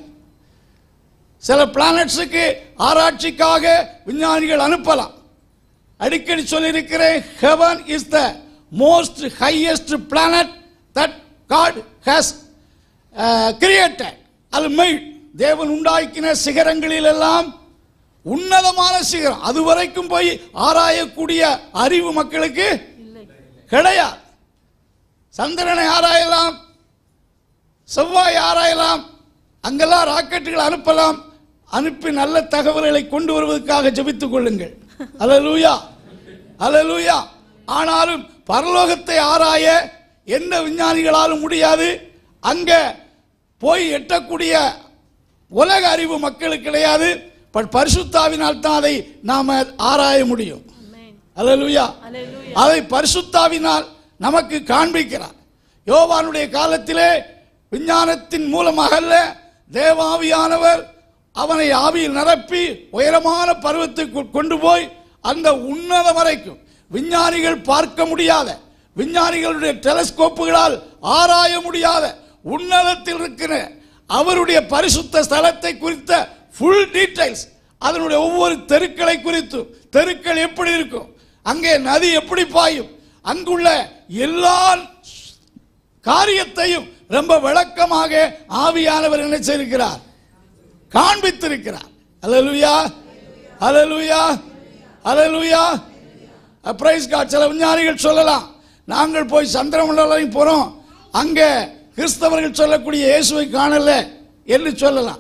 சில பிளானட்ஸுக்கு ஆராய்ச்சிக்காக விஞ்ஞானிகள் அனுப்பலாம் அடிக்கடி சொல்லியிருக்கிறேன் heaven is the most highest planet that God has created அது மெய்ட் தேவன் உண்டாக்கின சிகரங்களில் எல்லாம் உன்னதமான சிகரம் அது வரைக்கும் போய் ஆராயக்கூடிய அறிவு மக்களுக்கு இல்லை கிடையாது சந்திரனை ஆராயலாம் செவ்வாய் ஆராயலாம் அங்கெல்லாம் ராக்கெட்டுகள் அனுப்பலாம் அனுப்பி நல்ல தகவல்களை கொண்டு வருவதற்காக ஜெபித்துக் கொள்ளுங்கள் அல்லேலூயா அல்லேலூயா ஆனாலும் பரலோகத்தை ஆராய எந்த விஞ்ஞானிகளாலும் முடியாது அங்க போய் எட்டக்கூடிய உலக அறிவு மக்களுக்கு கிடையாது பட் பரிசுத்தாவினால் தான் அதை நாம ஆராய முடியும் ஆமென் அல்லேலூயா அல்லேலூயா அதை பரிசுத்தாவினால் நமக்கு காண்பிக்கிறார் யோவானுடைய காலத்திலே விஞ்ஞானத்தின் மூலமாக அல்ல தேவாவியானவர் அவனை ஆவியில் நிரப்பி உயரமான பருவத்துக்கு கொண்டு போய் அந்த உன்னதம் வரைக்கும் விஞ்ஞானிகள் பார்க்க முடியாத விஞ்ஞானிகளுடைய டெலஸ்கோப்புகளால் ஆராய முடியாத உன்னதத்தில் இருக்கிற அவருடைய பரிசுத்த ஸ்தலத்தை குறித்த ஃபுல் டீடைல்ஸ் அதனுடைய ஒவ்வொரு தெருக்களை குறித்தும் தெருக்கள் எப்படி இருக்கும் அங்கே நதி எப்படி பாயும் அங்குள்ள எல்லா காரியத்தையும் ரொம்ப விளக்கமாக ஆவியானவர் நினைச்சிருக்கிறார் காண்பித்திருக்கிறார் அல்லேலூயா அல்லேலூயா அல்லேலூயா பிரைஸ் காட் சில விஞ்ஞானிகள் சொல்லலாம் நாங்கள் போய் சந்திரமண்டலம் போறோம் அங்கே கிறிஸ்தவர்கள் சொல்லக்கூடிய இயேசுவை காணல என்று சொல்லலாம்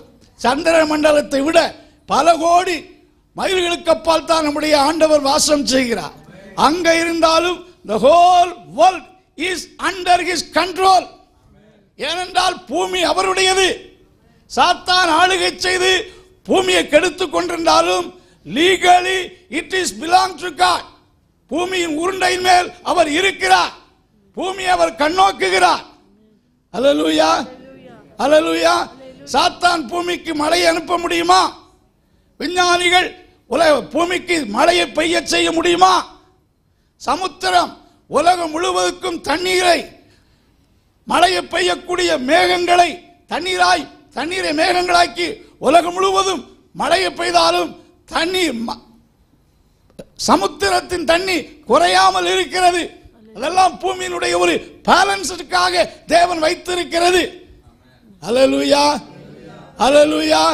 சந்திர மண்டலத்தை விட பல கோடி மைல்களுக்கு அப்பால் தான் நம்முடைய ஆண்டவர் வாசம் செய்கிறார் அங்க இருந்தாலும் the whole world is under his control ஏனென்றால் பூமி அவருடையது சாத்தான் ஆளுகை செய்து பூமியை கெடுத்துக் கொண்டிருந்தாலும் legally it is belong to God பூமியின் உருண்டையின் மேல் அவர் இருக்கிறார் பூமி அவர் கண்ணோக்குகிறார் அல்லேலூயா அல்லேலூயா சாத்தான் பூமிக்கு மழையை அனுப்ப முடியுமா விஞ்ஞானிகள் உலக பூமிக்கு மழையை பெய்ய செய்ய முடியுமா சமுத்திரம் உலகம் முழுவதுக்கும் தண்ணீரை மழையை பெய்யக்கூடிய மேகங்களை தண்ணீராய் தண்ணீரை மேகங்களாக்கி உலகம் முழுவதும் மழையை பெய்தாலும் தண்ணீர் ம- சமுத்திரத்தின் தண்ணி குறையாமல் இருக்கிறது அதெல்லாம் பூமியினுடைய ஒரு பேலன்ஸுக்காக தேவன் வைத்திருக்கிறது அலலுயா அலலுயா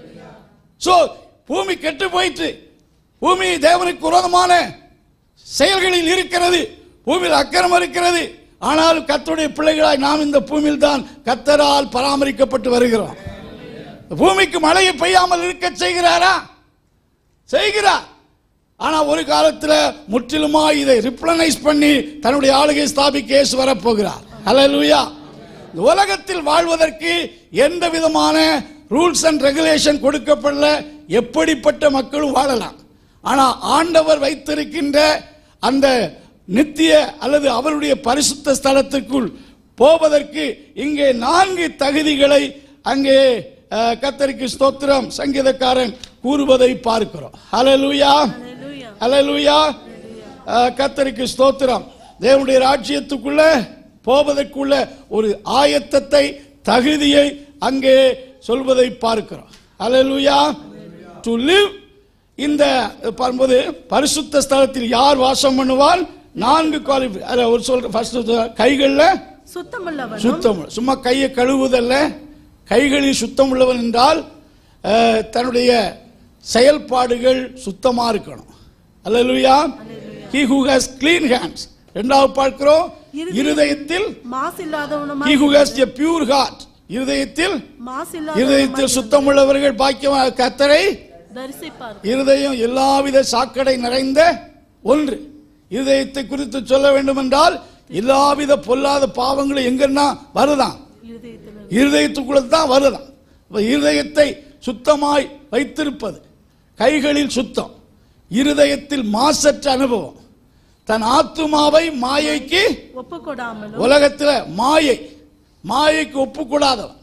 சோ பூமி கெட்டு போயிற்று பூமி தேவனுக்கு விரோதமான செயல்களில் இருக்கிறது பூமியில் அக்கிரமம் இருக்கிறது ஆனால் கர்த்தருடைய பிள்ளைகளாய் நாம் இந்த பூமியில் தான் கத்தரால் பராமரிக்கப்பட்டு வருகிறோம் பூமிக்கு மழையை பெய்யாமல் இருக்க செய்கிறாரா செய்கிறார் ஆனா ஒரு காலத்துல முற்றிலுமா இதை ரிப்ளனைஸ் பண்ணி தன்னுடைய ஆளுகை ஸ்தாபிக்க இயேசு வரப்போகிறார் அல்லேலூயா இந்த உலகத்தில் வாழ்வதற்கு எந்த விதமான ரூல்ஸ் அண்ட் ரெகுலேஷன் கொடுக்கப்படல எப்படிப்பட்ட மக்களும் வாழலாம் ஆனா ஆண்டவர் வைத்திருக்கின்ற அந்த நித்திய அல்லது அவருடைய பரிசுத்த ஸ்தலத்திற்குள் போவதற்கு இங்கே நான்கு தகுதிகளை அங்கே அஹ், கர்த்தருக்கு ஸ்தோத்திரம் சங்கீதக்காரன் கூறுவதை பார்க்கிறோம் ஹalleluya Hallelujah. ஹalleluya அஹ், கர்த்தருக்கு ஸ்தோத்திரம் தேவனுடைய ராஜ்யத்துக்குள்ள போவதற்குள்ள ஒரு ஆயத்தத்தை தகுதியை அங்கே சொல்வதை பார்க்கிறோம் ஹalleluya டு லிவ் இந்த பார்க்கும்போது பரிசுத்த ஸ்தலத்தில் யார் வாசம் பண்ணுவார் நான்கு குவாலிஃபை அதில் ஒரு சொல்ற ஃபர்ஸ்ட் கைகளில் சுத்தமுள்ளவனும் சுத்தம் சும்மா கையை கழுவுதல்ல கைகளில் சுத்தம் உள்ளவன் என்றால் அஹ், தன்னுடைய செயல்பாடுகள் சுத்தமா இருக்கணும் அல்லேலூயா he who has clean hands இரண்டாவது பார்க்கிறோம் இருதயம் இருதயத்தில் மாசில்லாதவனுமாய் he who has a pure heart இருதயத்தில் மாசில்லாதவனுமாய் இருதயத்தில் சுத்தமுள்ளவர்கள் பாக்கியம் கத்தரை தரிசிப்பார் இருதயம் எல்லாவித சாக்கடை நிறைந்த ஒன்று இருதயத்தை குறித்து சொல்ல வேண்டும் என்றால் எல்லாவித பொல்லாத பாவங்களும் எங்கன்னா வருதான் இருதயத்தில் இருதயத்துக்குள்ள தான் வருதான் அப்ப இருதயத்தை சுத்தமாய் வைத்திருப்பது கைகளில் சுத்தம் இருதயத்தில் மாசற்ற அனுபவம் தன் ஆத்துமாவை மாயைக்கு ஒப்புக்கொடாமலும் உலகத்தில் மாயை மாயைக்கு ஒப்பு கூடாதவன்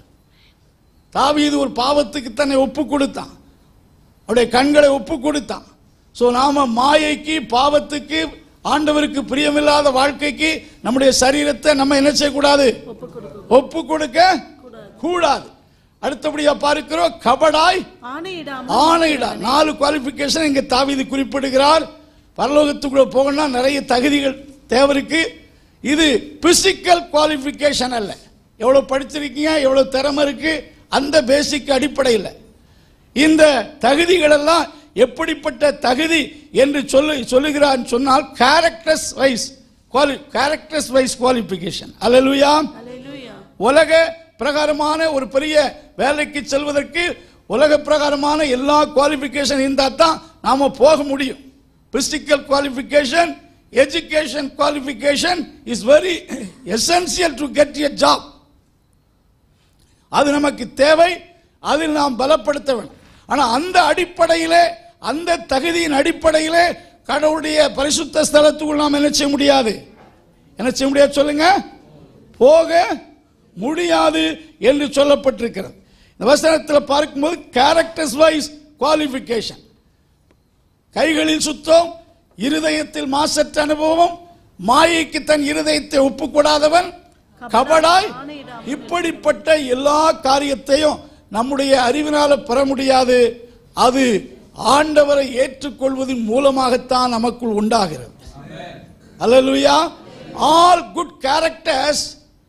தாவீது ஒரு பாவத்துக்கு தன்னை ஒப்பு கொடுத்தான் அவருடைய கண்களை ஒப்பு கொடுத்தான் ஸோ நாம மாயைக்கு பாவத்துக்கு ஆண்டவருக்கு பிரியமில்லாத வாழ்க்கைக்கு நம்முடைய சரீரத்தை நம்ம என்ன செய்யக்கூடாது ஒப்புக்கொடுக்கும் ஒப்பு கொடுக்க கூடாது அடுத்தபடியா பார்க்கிறோம் கபடாய் ஆணையிடாமல் ஆணையிடா நாலு குவாலிஃபிகேஷன் இங்க தாவீது குறிப்பிடுகிறார் பரலோகத்துக்குள்ள போகணும்னா நிறைய தகுதிகள் தேவை இருக்கு இது பிசிக்கல் குவாலிஃபிகேஷன் அல்ல எவ்வளவு படிச்சிருக்கீங்க எவ்வளவு திறமை இருக்கு அந்த பேசிக் அடிப்படையில் இந்த தகுதிகள் எல்லாம் எப்படிப்பட்ட தகுதி என்று சொல்லு சொல்லுகிறான் சொன்னால் கேரக்டர்ஸ் வைஸ் குவாலி கேரக்டர்ஸ் வைஸ் குவாலிஃபிகேஷன் அல்லேலூயா அல்லேலூயா உலக பிரகாரமான ஒரு பெரிய வேலைக்கு செல்வதற்கு உலக பிரகாரமான எல்லா குவாலிஃபிகேஷன் இருந்தால் தான் நாம போக முடியும் physical qualification education qualification is very essential to get a job அது நமக்கு தேவை அதில் நாம் பலப்படுத்த வேண்டும் ஆனா அந்த அடிப்படையிலே அந்த தகுதியின் அடிப்படையிலே கடவுளுடைய பரிசுத்த ஸ்தலத்துக்குள் நாம் என்ன செய்ய முடியாது என்ன செய்ய முடியாது சொல்லுங்க போக முடியாது என்று சொல்லப்பட்டிருக்கிறது இந்த வசனத்தில் பார்க்கும்போது கேரக்டர்ஸ் வைஸ் குவாலிஃபிகேஷன் கைகளில் சுத்தம் இருதயத்தில் மாசற்ற அனுபவம் மாயைக்கு தன் இருதயத்தை ஒப்புக்கூடாதவன் கபடாய் இப்படிப்பட்ட எல்லா காரியத்தையும் நம்முடைய அறிவினால பெற முடியாது அது ஆண்டவரை ஏற்றுக்கொள்வதன் மூலமாகத்தான் நமக்குள் உண்டாகிறது அல்லேலூயா all good characters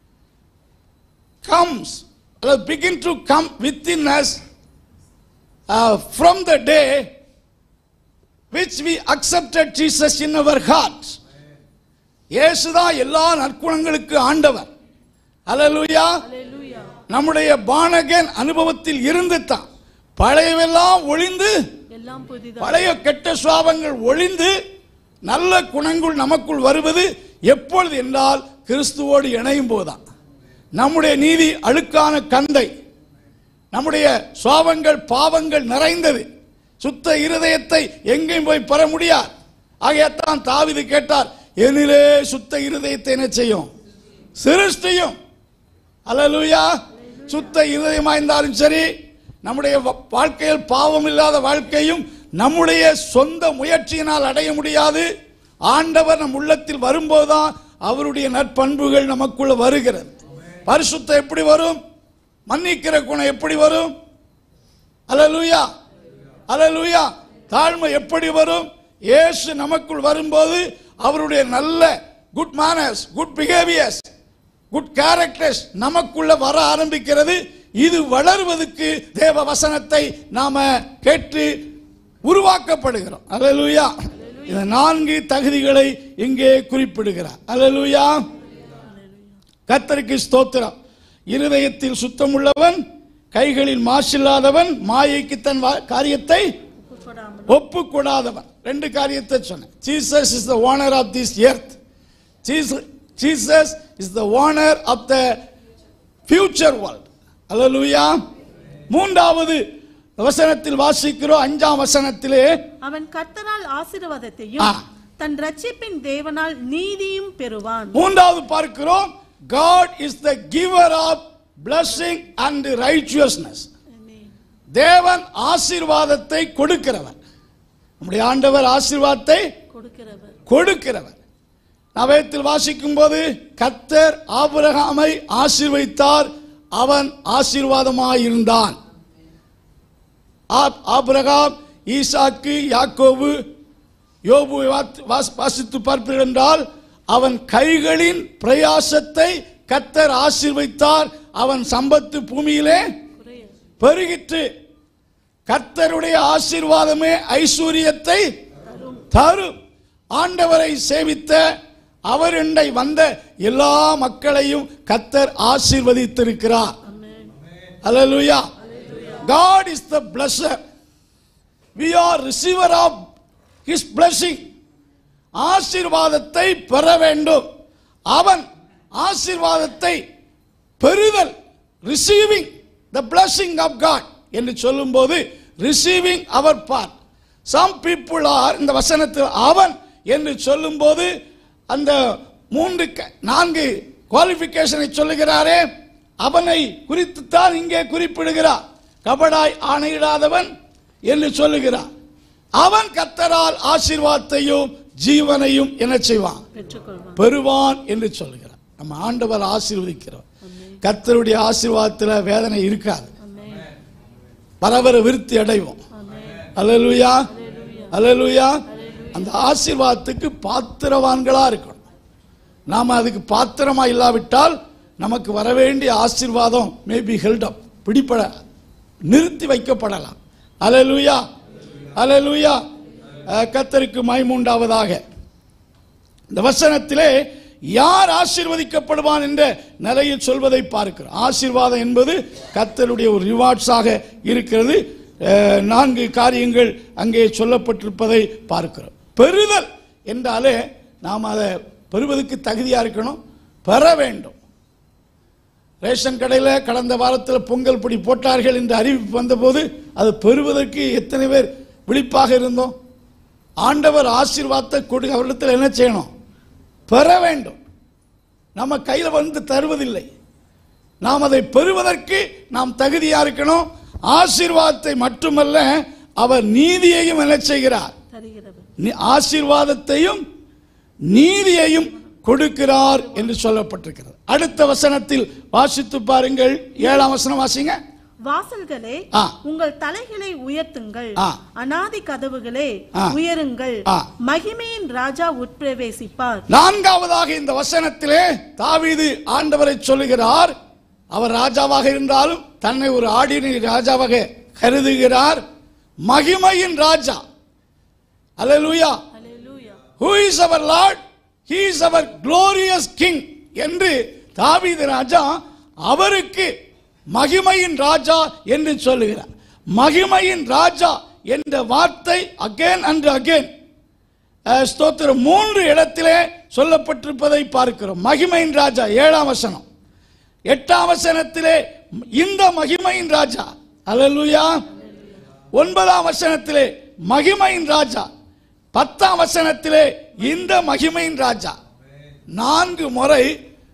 comes or begin to come within us uh, from the day which we accepted Jesus in our heart. இயேசுதான் எல்லா நற்குணங்களுக்கு ஆண்டவர் அல்லேலூயா அல்லேலூயா நம்முடைய பானகன் அனுபவத்தில் இருந்து தான் பழையவெல்லாம் ஒளிந்து எல்லாம் புதிதாக பழைய கெட்ட சுவாபங்கள் ஒளிந்து நல்ல குணங்கள் நமக்குள் வருவது எப்பொழுது என்றால் கிறிஸ்துவோடு இணையும் போதுதான் நம்முடைய நீதி அழுக்கான கந்தை நம்முடைய சுவாபங்கள் பாவங்கள் நிறைந்தது சுத்த இருதயத்தை எங்கேயும் போய் பெற முடியாது ஆகையத்தான் தாவிது கேட்டார் என்னிலே சுத்த இருதயத்தை என்ன செய்யும் சிருஷ்டியும் அல்லேலூயா சுத்த இருதயமா இருந்தாலும் சரி நம்முடைய வ- வாழ்க்கையில் பாவம் இல்லாத வாழ்க்கையும் நம்முடைய சொந்த முயற்சியினால் அடைய முடியாது ஆண்டவர் நம் உள்ளத்தில் வரும்போதுதான் அவருடைய நற்பண்புகள் நமக்குள்ள வருகிறது பரிசுத்தம் எப்படி வரும் மன்னிக்கிற குணம் எப்படி வரும் அல்லேலூயா அல்லேலூயா தாழ்மை எப்படி வரும் இயேசு நமக்குள் வரும்போது அவருடைய நல்ல good manners good behaviours good characters நமக்குள்ள வர ஆரம்பிக்கிறது இது வளர்வதற்கு தேவ வசனத்தை நாம கேட்டு உருவாக்கப்படுகிறோம் அல்லேலூயா இந்த நான்கு தகுதிகளை இங்கே குறிப்பிடுகிறார் அல்லேலூயா கர்த்தருக்கு ஸ்தோத்திரம் இருதயத்தில் சுத்தமுள்ளவன் கைகளில் மாசில்லாதவன் மாயைக்கு தன் வா- காரியத்தை ஒப்புக்கொடாமல் ஒப்பு கொடாதவன் ரெண்டு காரியத்தை சொன்னேன் Jesus is the owner of this earth Jesus is the owner of the future world அல்லேலூயா மூன்றாவது வசனத்தில் வாசிக்கிறோம் அஞ்சாம் வசனத்திலே அவன் கர்த்தரால் ஆசீர்வாதத்தையும் ஆ. தன் ரட்சிப்பின் தேவனால் நீதியும் பெறுவான் மூன்றாவது பார்க்கிறோம் God is the giver of blessing and righteousness தேவன் ஆசீர்வாதத்தை கொடுக்கிறவர் நம்முடைய ஆண்டவர் ஆசீர்வாதத்தை கொடுக்கிறவர் கொடுக்கிறவர் நவயத்தில் வாசிக்கும் போது கத்தர் ஆபிரகாமை ஆசீர்வதித்தார் அவன் ஆசீர்வாதமாயிருந்தான் ஆப்- ஆபிரகாம் ஈசாக்கு யாக்கோபு யோபு வாசித்து பார்ப்பீர்கள் என்றால் அவன் கைகளின் பிரயாசத்தை கத்தர் ஆசீர்வதித்தார் அவன் சம்பத்து பூமியிலே குறைய பெருகிற்று கர்த்தருடைய ஆசீர்வாதமே ஐஸ்வர்யத்தை தரும் ஆண்டவரை சேவித்த அவர் என்னை வந்த எல்லா மக்களையும் கத்தர் ஆசீர்வதித்திருக்கிறார் அல்லேலூயா God is the blesser we are receiver of his blessing ஆசீர்வாதத்தை பெற வேண்டும் அவன் ஆசீர்வாதத்தை பெறுதல் receiving the blessing of God என்று சொல்லும்போது ரிசீவிங் அவர் பார்ட் சம் பீப்புள் ஆர் இந்த வசனத்தில் அவன் என்று சொல்லும்போது அந்த மூன்று க- நான்கு குவாலிஃபிகேஷனை சொல்லுகிறாரே அவனை குறித்துத்தான் இங்கே குறிப்பிடுகிறார் கபடாய் ஆணையிடாதவன் என்று சொல்லுகிறார் அவன் கத்தரால் ஆசீர்வாதத்தையும் ஜீவனையும் என்ன செய்வான் பெற்றுக்கொள்வான் பெறுவான் என்று சொல்லுகிறார் நம்ம ஆண்டவர் ஆசீர்வதிக்கிறோம் கர்த்தருடைய ஆசீர்வாதத்தில் வேதனை இருக்காது ஆமென். பரவர விருத்தி அடைவோம் ஆமென். அல்லேலூயா அல்லேலூயா அந்த ஆசீர்வாதத்துக்கு பாத்திரவான்களா இருக்கணும் நாம அதுக்கு பாத்திரமா இல்லாவிட்டால் நமக்கு வர வேண்டிய ஆசீர்வாதம் மே பி ஹெல்ட் அப் பிடிப்பட நிறுத்தி வைக்கப்படலாம் அல்லேலூயா அல்லேலூயா அஹ், கர்த்தருக்கு மைமூண்டாவதாக இந்த வசனத்திலே யார் ஆசீர்வதிக்கப்படுவான் என்ற நிலையில் சொல்வதை பார்க்கிறோம் ஆசீர்வாதம் என்பது கர்த்தருடைய ஒரு ரிவார்ட்ஸாக இருக்கிறது அஹ், நான்கு காரியங்கள் அங்கே சொல்லப்பட்டிருப்பதை பார்க்கிறோம் பெறுதல் என்றாலே நாம் அதை பெறுவதற்கு தகுதியா இருக்கணும் பெற வேண்டும் ரேஷன் கடையில் கடந்த வாரத்தில் பொங்கல் பொடி போட்டார்கள் என்று அறிவிப்பு வந்தபோது அது பெறுவதற்கு எத்தனை பேர் விழிப்பாக இருந்தோம் ஆண்டவர் ஆசீர்வாதத்தை கொடு அவரிடத்தில் என்ன செய்யணும் பெற வேண்டும் நம்ம கையில் வந்து தருவதில்லை நாம் அதை பெறுவதற்கு நாம் தகுதியா இருக்கணும் ஆசீர்வாதத்தை மட்டுமல்ல அவர் நீதியையும் என்ன செய்கிறார் தருகிறவர் நீ- ஆசீர்வாதத்தையும் நீதியையும் கொடுக்கிறார் என்று சொல்லப்பட்டிருக்கிறது அடுத்த வசனத்தில் வாசித்து பாருங்கள் ஏழாம் வசனம் வாசிங்க வாசல்களே ஆ. உங்கள் தலைகளை உயர்த்துங்கள் ஆ. அனாதி கதவுகளே ஆ. உயருங்கள் ஆ. மகிமையின் ராஜா உட்பிரவேசிப்பார் நான்காவதாக இந்த வசனத்திலே தாவீது ஆண்டவரை சொல்லுகிறார் அவர் ராஜாவாக இருந்தாலும் தன்னை ஒரு ஆடினரி ராஜாவாக கருதுகிறார் மகிமையின் ராஜா அல்லேலூயா அல்லேலூயா who is our lord he is our glorious king என்று தாவீது ராஜா அவருக்கு மகிமையின் ராஜா என்று சொல்லுகிறார் மகிமையின் ராஜா என்ற வார்த்தை அகேன் அண்ட் அகேன் ஸ்தோத்திரம் மூன்று இடத்திலே சொல்லப்பட்டிருப்பதை பார்க்கிறோம் மகிமையின் ராஜா ஏழாம் வசனம் எட்டாம் வசனத்திலே இந்த மகிமையின் ராஜா அல்லேலூயா ஒன்பதாம் வசனத்திலே மகிமையின் ராஜா பத்தாம் வசனத்திலே இந்த மகிமையின் ராஜா நான்கு முறை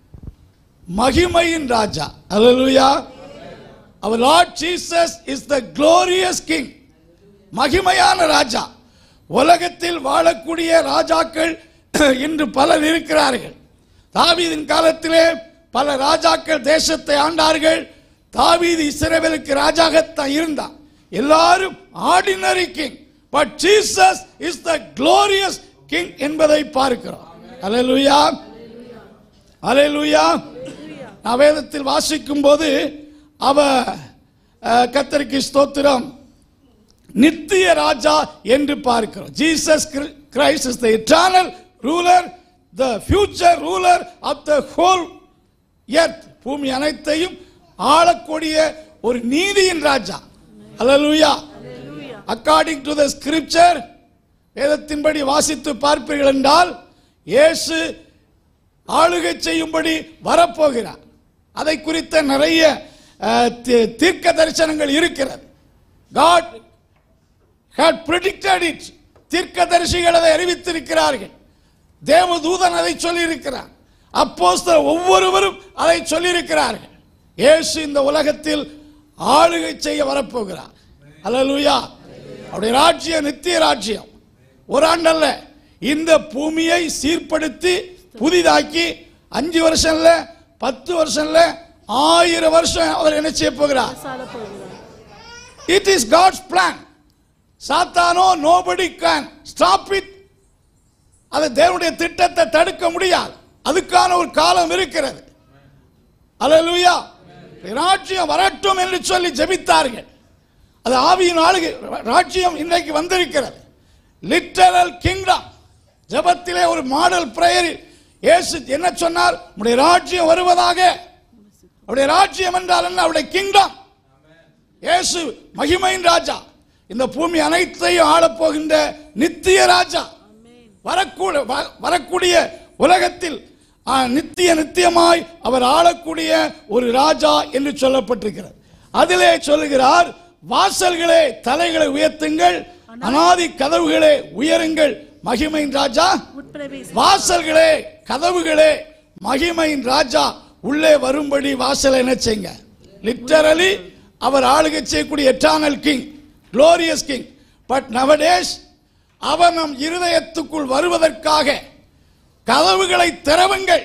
மகிமையின் ராஜா அல்லேலூயா அவர் Lord Jesus is the glorious king மகிமையான ராஜா உலகத்தில் வாழக்கூடிய ராஜாக்கள் இன்று பலர் இருக்கிறார்கள் தாவீதின் காலத்திலே பல ராஜாக்கள் தேசத்தை ஆண்டார்கள் தாவீது இஸ்ரவேலுக்கு ராஜாகத்தான் இருந்தான் எல்லாரும் ordinary king but Jesus is the glorious king என்பதை பார்க்கிறோம் அல்லேலூயா அல்லேலூயா நான் வேதத்தில் வாசிக்கும் போது அவ அஹ், கர்த்தருக்கு ஸ்தோத்திரம் நித்திய ராஜா என்று பார்க்கிறோம் Jesus Christ is the eternal ruler the future ruler of the whole earth பூமி அனைத்தையும் ஆளக்கூடிய ஒரு நீதியின் ராஜா அல்லேலூயா அக்கார்டிங் டு த ஸ்கிரிப்சர் வேதத்தின்படி வாசித்து பார்ப்பீர்கள் என்றால் இயேசு ஆளுகை செய்யும்படி வரப்போகிறார் அதை குறித்த நிறைய அஹ், தி- தீர்க்க தரிசனங்கள் இருக்கிறது காட் had predicted it தீர்க்கதரிசிகள் அதை அறிவித்திருக்கிறார்கள் தேவதூதன் அதை சொல்லியிருக்கிறார் அப்போஸ்தலர் ஒவ்வொருவரும் அதை சொல்லியிருக்கிறார்கள் இயேசு இந்த உலகத்தில் ஆளுகை செய்ய வரப்போகிறார் அல்லேலூயா அவருடைய ராஜ்யம் நித்திய ராஜ்யம் ஒரு ஆண்டல்ல இந்த பூமியை சீர்படுத்தி புதிதாக்கி அஞ்சு வருஷம்ல பத்து வருஷம்ல ஆயிரம் வருஷம் அவர் என்ன செய்ய போகிறார் இட் இஸ் காட்ஸ் பிளான் சாத்தானோ நோபடி கேன் ஸ்டாப் இட் அது தேவனுடைய திட்டத்தை தடுக்க முடியாது அதுக்கான ஒரு காலம் இருக்கிறது அல்லேலூயா ராஜ்யம் வரட்டும் என்று சொல்லி ஜெபித்தார்கள் அது ஆவியின் ஆளுகை ராஜ்யம் இன்றைக்கு வந்திருக்கிறது லிட்டரல் கிங்டம் ஜெபத்திலே ஒரு மாடல் பிரேயரில் இயேசு என்ன சொன்னார் உடைய ராஜ்யம் வருவதாக அவருடைய ராஜ்யம் என்றால் என்ன அவருடைய கிங்டம் இயேசு மகிமையின் ராஜா இந்த பூமி அனைத்தையும் ஆளப் போகின்ற நித்திய ராஜா வரக்கூட வ- வரக்கூடிய உலகத்தில் ஆ, நித்திய நித்தியமாய் அவர் ஆளக்கூடிய ஒரு ராஜா என்று சொல்லப்பட்டிருக்கிறது அதிலே சொல்லுகிறார் வாசல்களே தலைகளை உயர்த்துங்கள் அனாதி கதவுகளே உயருங்கள் மகிமையின் ராஜா உட்பிரவேச வாசல்களே கதவுகளே மகிமையின் ராஜா உள்ளே வரும்படி வாசலை என்ன செய்யுங்க லிட்டரலி அவர் ஆளுகை செய்யக்கூடிய eternal king glorious king but nowadays அவர் நம் இருதயத்துக்குள் வருவதற்காக கதவுகளை திறவுங்கள்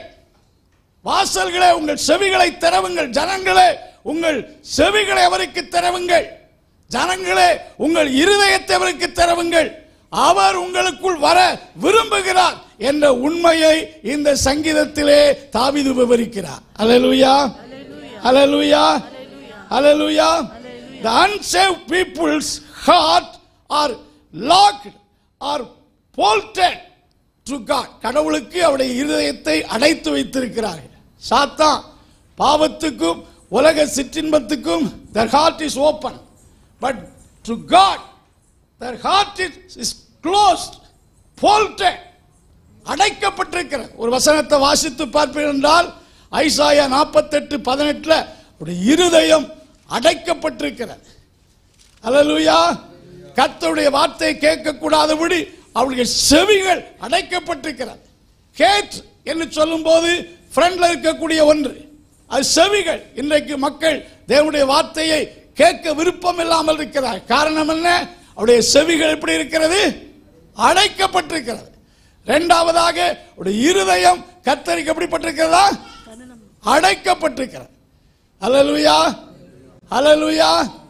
வாசல்களே உங்கள் செவிகளை திறவுங்கள் ஜனங்களே உங்கள் செவிகளை அவருக்கு திறவுங்கள் ஜனங்களே உங்கள் இருதயத்தை அவருக்கு திறவுங்கள் அவர் உங்களுக்குள் வர விரும்புகிறார் என்ற உண்மையை இந்த சங்கீதத்திலே தாவீது விவரிக்கிறார் அல்லேலூயா அல்லேலூயா அல்லேலூயா the unsaved people's heart are locked or bolted to God கடவுளுக்கு அவருடைய இருதயத்தை அடைத்து வைத்திருக்கிறார்கள் சாத்தான் பாவத்துக்கும் உலக சிற்றின்பத்துக்கும் their heart is open but to God their heart is, is closed bolted அடைக்கப்பட்டிருக்கிறது ஒரு வசனத்தை வாசித்து பார்ப்பீர்கள் என்றால் ஐசாயா நாற்பத்தெட்டு பதினெட்டுல ஒரு இருதயம் அடைக்கப்பட்டிருக்கிறது அல்லேலூயா கர்த்தருடைய வார்த்தையை கேட்கக்கூடாதபடி அவருடைய செவிகள் அடைக்கப்பட்டிருக்கிறது கேட் என்று சொல்லும்போது ஃப்ரண்ட்ல இருக்கக்கூடிய ஒன்று அது செவிகள் இன்றைக்கு மக்கள் தேவனுடைய வார்த்தையை கேட்க விருப்பம் இல்லாமல் இருக்கிறார் காரணம் என்ன அவருடைய செவிகள் எப்படி இருக்கிறது அடைக்கப்பட்டிருக்கிறது இரண்டாவதாக அவருடைய இருதயம் கத்தரிக்கு எப்படிப்பட்டிருக்கிறதா அடைக்கப்பட்டிருக்கிறது அல்லேலூயா அல்லேலூயா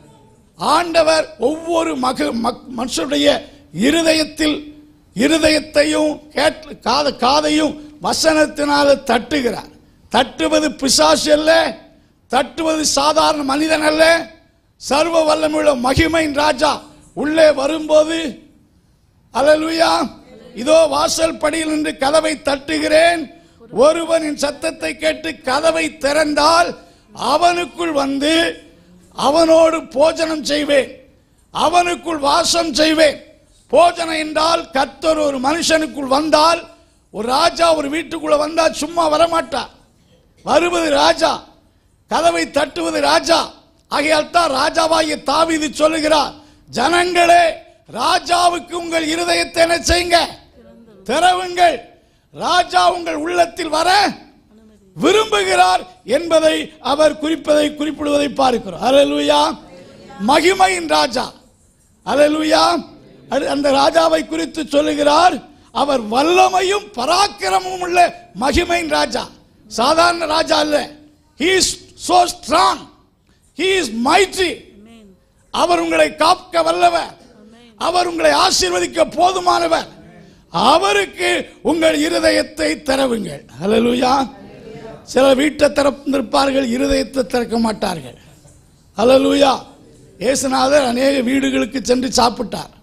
ஆண்டவர் ஒவ்வொரு மக மக்- மனுஷனுடைய இருதயத்தில் இருதயத்தையும் கேட்டு காத காதையும் வசனத்தினால தட்டுகிறார் தட்டுவது பிசாசு அல்ல தட்டுவது சாதாரண மனிதன் அல்ல சர்வ வல்லமையுள்ள மகிமையின் ராஜா உள்ளே வரும்போது அல்லேலூயா இதோ வாசல் படியில் நின்று கதவை தட்டுகிறேன் ஒருவனின் சத்தத்தை கேட்டு கதவை திறந்தால் அவனுக்குள் வந்து அவனோடு போஜனம் செய்வேன் அவனுக்குள் வாசம் செய்வேன் போஜனம் என்றால் கர்த்தர் ஒரு மனுஷனுக்குள் வந்தால் ஒரு ராஜா ஒரு வீட்டுக்குள்ள வந்தால் சும்மா வரமாட்டார் வருவது ராஜா கதவை தட்டுவது ராஜா ஆகையால் தான் ராஜாவாகிய தாவீது சொல்லுகிறார் ஜனங்களே ராஜாவுக்கு உங்கள் இருதயத்தை என்ன செய்யுங்க திறவுங்கள் ராஜா உங்கள் உள்ளத்தில் வர விரும்புகிறார் என்பதை அவர் குறிப்பதை குறிப்பிடுவதை பார்க்கிறோம் அல்லேலூயா மகிமையின் ராஜா அல்லேலூயா அது அந்த ராஜாவை குறித்து சொல்லுகிறார் அவர் வல்லமையும் பராக்கிரமும் உள்ள மகிமையின் ராஜா சாதாரண ராஜா அல்ல he is so strong he is mighty Amen. அவர் உங்களை காக்க வல்லவர் அவர் உங்களை ஆசீர்வதிக்க போதுமானவர் அவருக்கு உங்கள் இருதயத்தை திறவுங்கள் ஹalleluya சில வீட்டை திறந்திருப்பார்கள் இருதயத்தை திறக்க மாட்டார்கள் ஹalleluya இயேசுநாதர் அநேக வீடுகளுக்கு சென்று சாப்பிட்டார்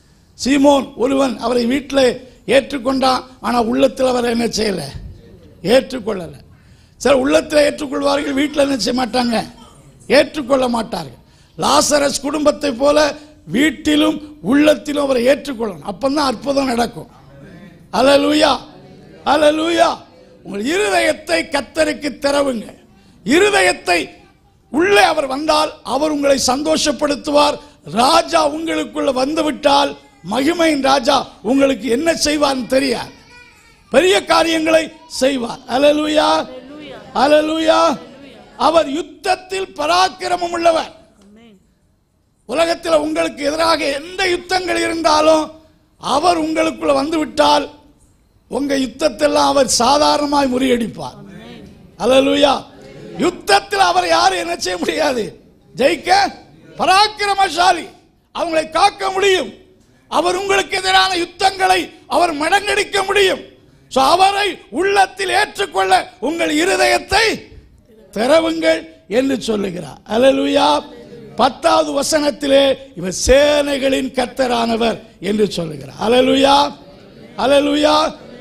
சீமோன் ஒருவன் அவரை வீட்டில் ஏற்றுக்கொண்டான் ஆனால் உள்ளத்தில் அவர் என்ன செய்யலை ஏற்றுக்கொள்ளலை சில உள்ளத்தில் ஏற்றுக்கொள்வார்கள் வீட்டில் என்ன செய்ய மாட்டாங்க ஏற்றுக்கொள்ள மாட்டார்கள் லாசரஸ் குடும்பத்தை போல வீட்டிலும் உள்ளத்திலும் அவரை ஏற்றுக்கொள்ளணும் அப்பந்தான் அற்புதம் நடக்கும் அல்லேலூயா அல்லேலூயா உங்கள் இருதயத்தை கத்தருக்கு திறவுங்க இருதயத்தை உள்ளே அவர் வந்தால் அவர் உங்களை சந்தோஷப்படுத்துவார் ராஜா உங்களுக்குள்ள வந்துவிட்டால் மகிமையின் ராஜா உங்களுக்கு என்ன செய்வார்னு தெரியாது பெரிய காரியங்களை செய்வார் அல்லேலூயா அல்லேலூயா அவர் யுத்தத்தில் பராக்கிரமம் உள்ளவர் Amen. உலகத்தில் உங்களுக்கு எதிராக எந்த யுத்தங்கள் இருந்தாலும் அவர் உங்களுக்குள்ள வந்துவிட்டால் உங்க யுத்தத்தெல்லாம் அவர் சாதாரணமாய் முறியடிப்பார் அல்லேலூயா யுத்தத்தில் அவர் யாரும் என்ன செய்ய முடியாது ஜெயிக்க பராக்கிரமசாலி அவங்களை காக்க முடியும் அவர் உங்களுக்கு எதிரான யுத்தங்களை அவர் மடங்கடிக்க முடியும் So, அவரை உள்ளத்தில் ஏற்றுக்கொள்ள உங்கள் இருதயத்தை திறவுங்கள் என்று சொல்லுகிறார் அல்லேலூயா பத்தாவது வசனத்திலே இவர் சேனைகளின் கர்த்தரானவர் என்று சொல்லுகிறார் அல்லேலூயா அல்லேலூயா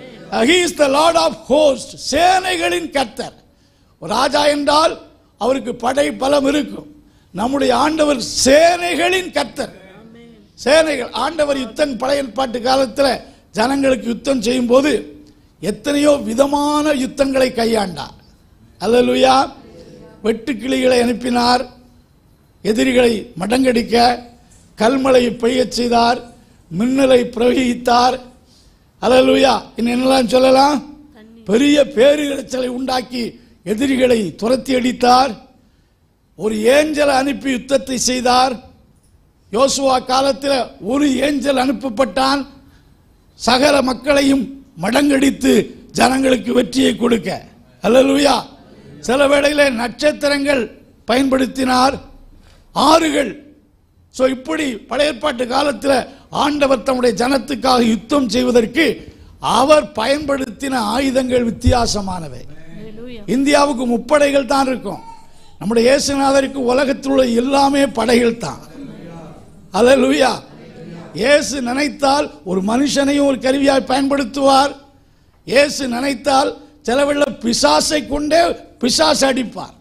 he is the lord of hosts சேனைகளின் கர்த்தர் ஒரு ராஜா என்றால் அவருக்கு படை பலம் இருக்கும் நம்முடைய ஆண்டவர் சேனைகளின் கர்த்தர் சேனைகள் ஆண்டவர் யுத்தம் பழைய ஏற்பாட்டு காலத்தில் ஜனங்களுக்கு யுத்தம் செய்யும் போது எத்தனையோ விதமான யுத்தங்களை கையாண்டார் அல்லேலூயா வெட்டுக்கிளிகளை அனுப்பினார் எதிரிகளை மடங்கடிக்க கல்மலையை பெய்யச் செய்தார் மின்னலை பிரவகித்தார் அல்லேலூயா இன்னும் என்னெல்லாம் சொல்லலாம் பெரிய பேரிரைச்சலை உண்டாக்கி எதிரிகளை துரத்தி அடித்தார் ஒரு ஏஞ்சலை அனுப்பி யுத்தத்தை செய்தார் யோசுவா காலத்தில் ஒரு ஏஞ்சல் அனுப்பப்பட்டான் சகல மக்களையும் மடங்கடித்து ஜனங்களுக்கு வெற்றியை கொடுக்க அல்லேலூயா சில வேளையிலே நட்சத்திரங்கள் பயன்படுத்தினார் ஆறுகள் ஸோ இப்படி பழைய ஏற்பாட்டு காலத்தில் ஆண்டவர் தம்முடைய ஜனத்துக்காக யுத்தம் செய்வதற்கு அவர் பயன்படுத்தின ஆயுதங்கள் வித்தியாசமானவை Hallelujah. இந்தியாவுக்கு முப்படைகள் தான் இருக்கும் நம்முடைய இயேசுநாதருக்கு உலகத்தில் உள்ள எல்லாமே படைகள் தான் அல்லேலூயா இயேசு நினைத்தால் ஒரு மனுஷனையும் ஒரு கருவியாய் பயன்படுத்துவார் இயேசு நினைத்தால் சிலவெள்ள பிசாசை கொண்டே பிசாசு அடிப்பார்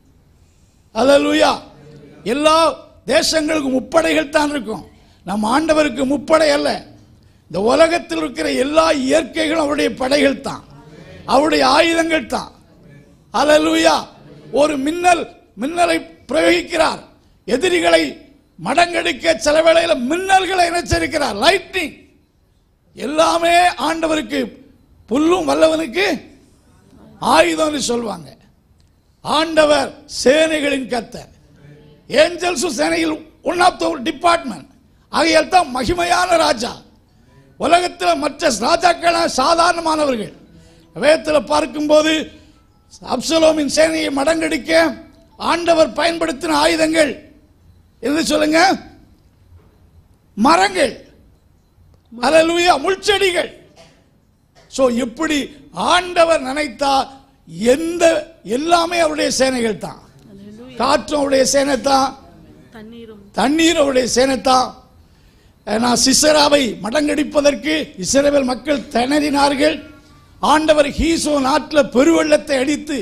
அல்லேலூயா எல்லா தேசங்களுக்கும் முப்படைகள் தான் இருக்கும் நம் ஆண்டவருக்கு முப்படை அல்ல இந்த உலகத்தில் இருக்கிற எல்லா இயற்கைகளும் அவருடைய படைகள் தான் அவருடைய ஆயுதங்கள் தான் அல்லேலூயா ஒரு மின்னல் மின்னலை பிரயோகிக்கிறார் எதிரிகளை மடங்கடிக்க சில வேளையில மின்னல்களை இணைச்சிருக்கிறார் லைட்னிங் எல்லாமே ஆண்டவருக்கு புல்லும் வல்லவனுக்கு ஆயுதம்னு சொல்லுவாங்க ஆண்டவர் சேனைகளின் கர்த்தர் ஏஞ்சல்ஸும் சேனையில் ஒன் ஆஃப் த டிபார்ட்மெண்ட் ஆகையால் தான் மகிமையான ராஜா உலகத்தில் மற்ற ராஜாக்கள் சாதாரணமானவர்கள் வேதத்தில் பார்க்கும்போது அப்சலோமின் சேனையை மடங்கடிக்க ஆண்டவர் பயன்படுத்தின ஆயுதங்கள் எது சொல்லுங்க மரங்கள் அல்லேலூயா முள்செடிகள் சோ எப்படி ஆண்டவர் நினைத்தா எந்த எல்லாமே அவருடைய சேனைகள் தான் Hallelujah. காற்றும் அவருடைய சேனை தான் தண்ணீரும் தண்ணீர் அவருடைய சேனை தான் நான் சிசராவை மடங்கடிப்பதற்கு இஸ்ரவேல் மக்கள் திணறினார்கள் ஆண்டவர் ஹீசோ நாட்டில் பெருவெள்ளத்தை அடித்து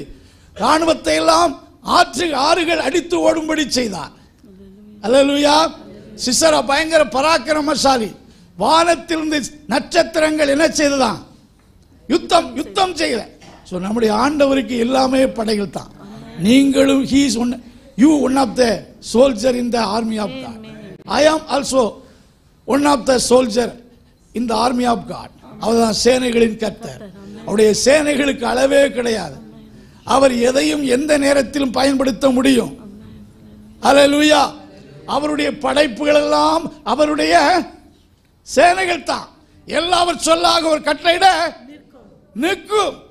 இராணுவத்தை எல்லாம் ஆற்று ஆறுகள் அடித்து ஓடும்படி செய்தார் அல்லேலூயா சிசரா பயங்கர பராக்கிரமசாலி வானத்திலிருந்து நட்சத்திரங்கள் என்ன செய்ததான் யுத்தம் யுத்தம் செய்யல ஸோ நம்முடைய ஆண்டவருக்கு எல்லாமே படைகள் தான் நீங்களும் he's one you one of the soldier in the army of God I am also one of the soldier in the army of God அவர்தான் சேனைகளின் கர்த்தர் அவருடைய சேனைகளுக்கு அளவே கிடையாது அவர் எதையும் எந்த நேரத்திலும் பயன்படுத்த முடியும் அல்லேலூயா அவருடைய படைப்புகள் எல்லாம் அவருடைய சேனைகள் தான் எல்லாம் அவர் சொல்லாக ஒரு கட்டளையிட நிற்கும்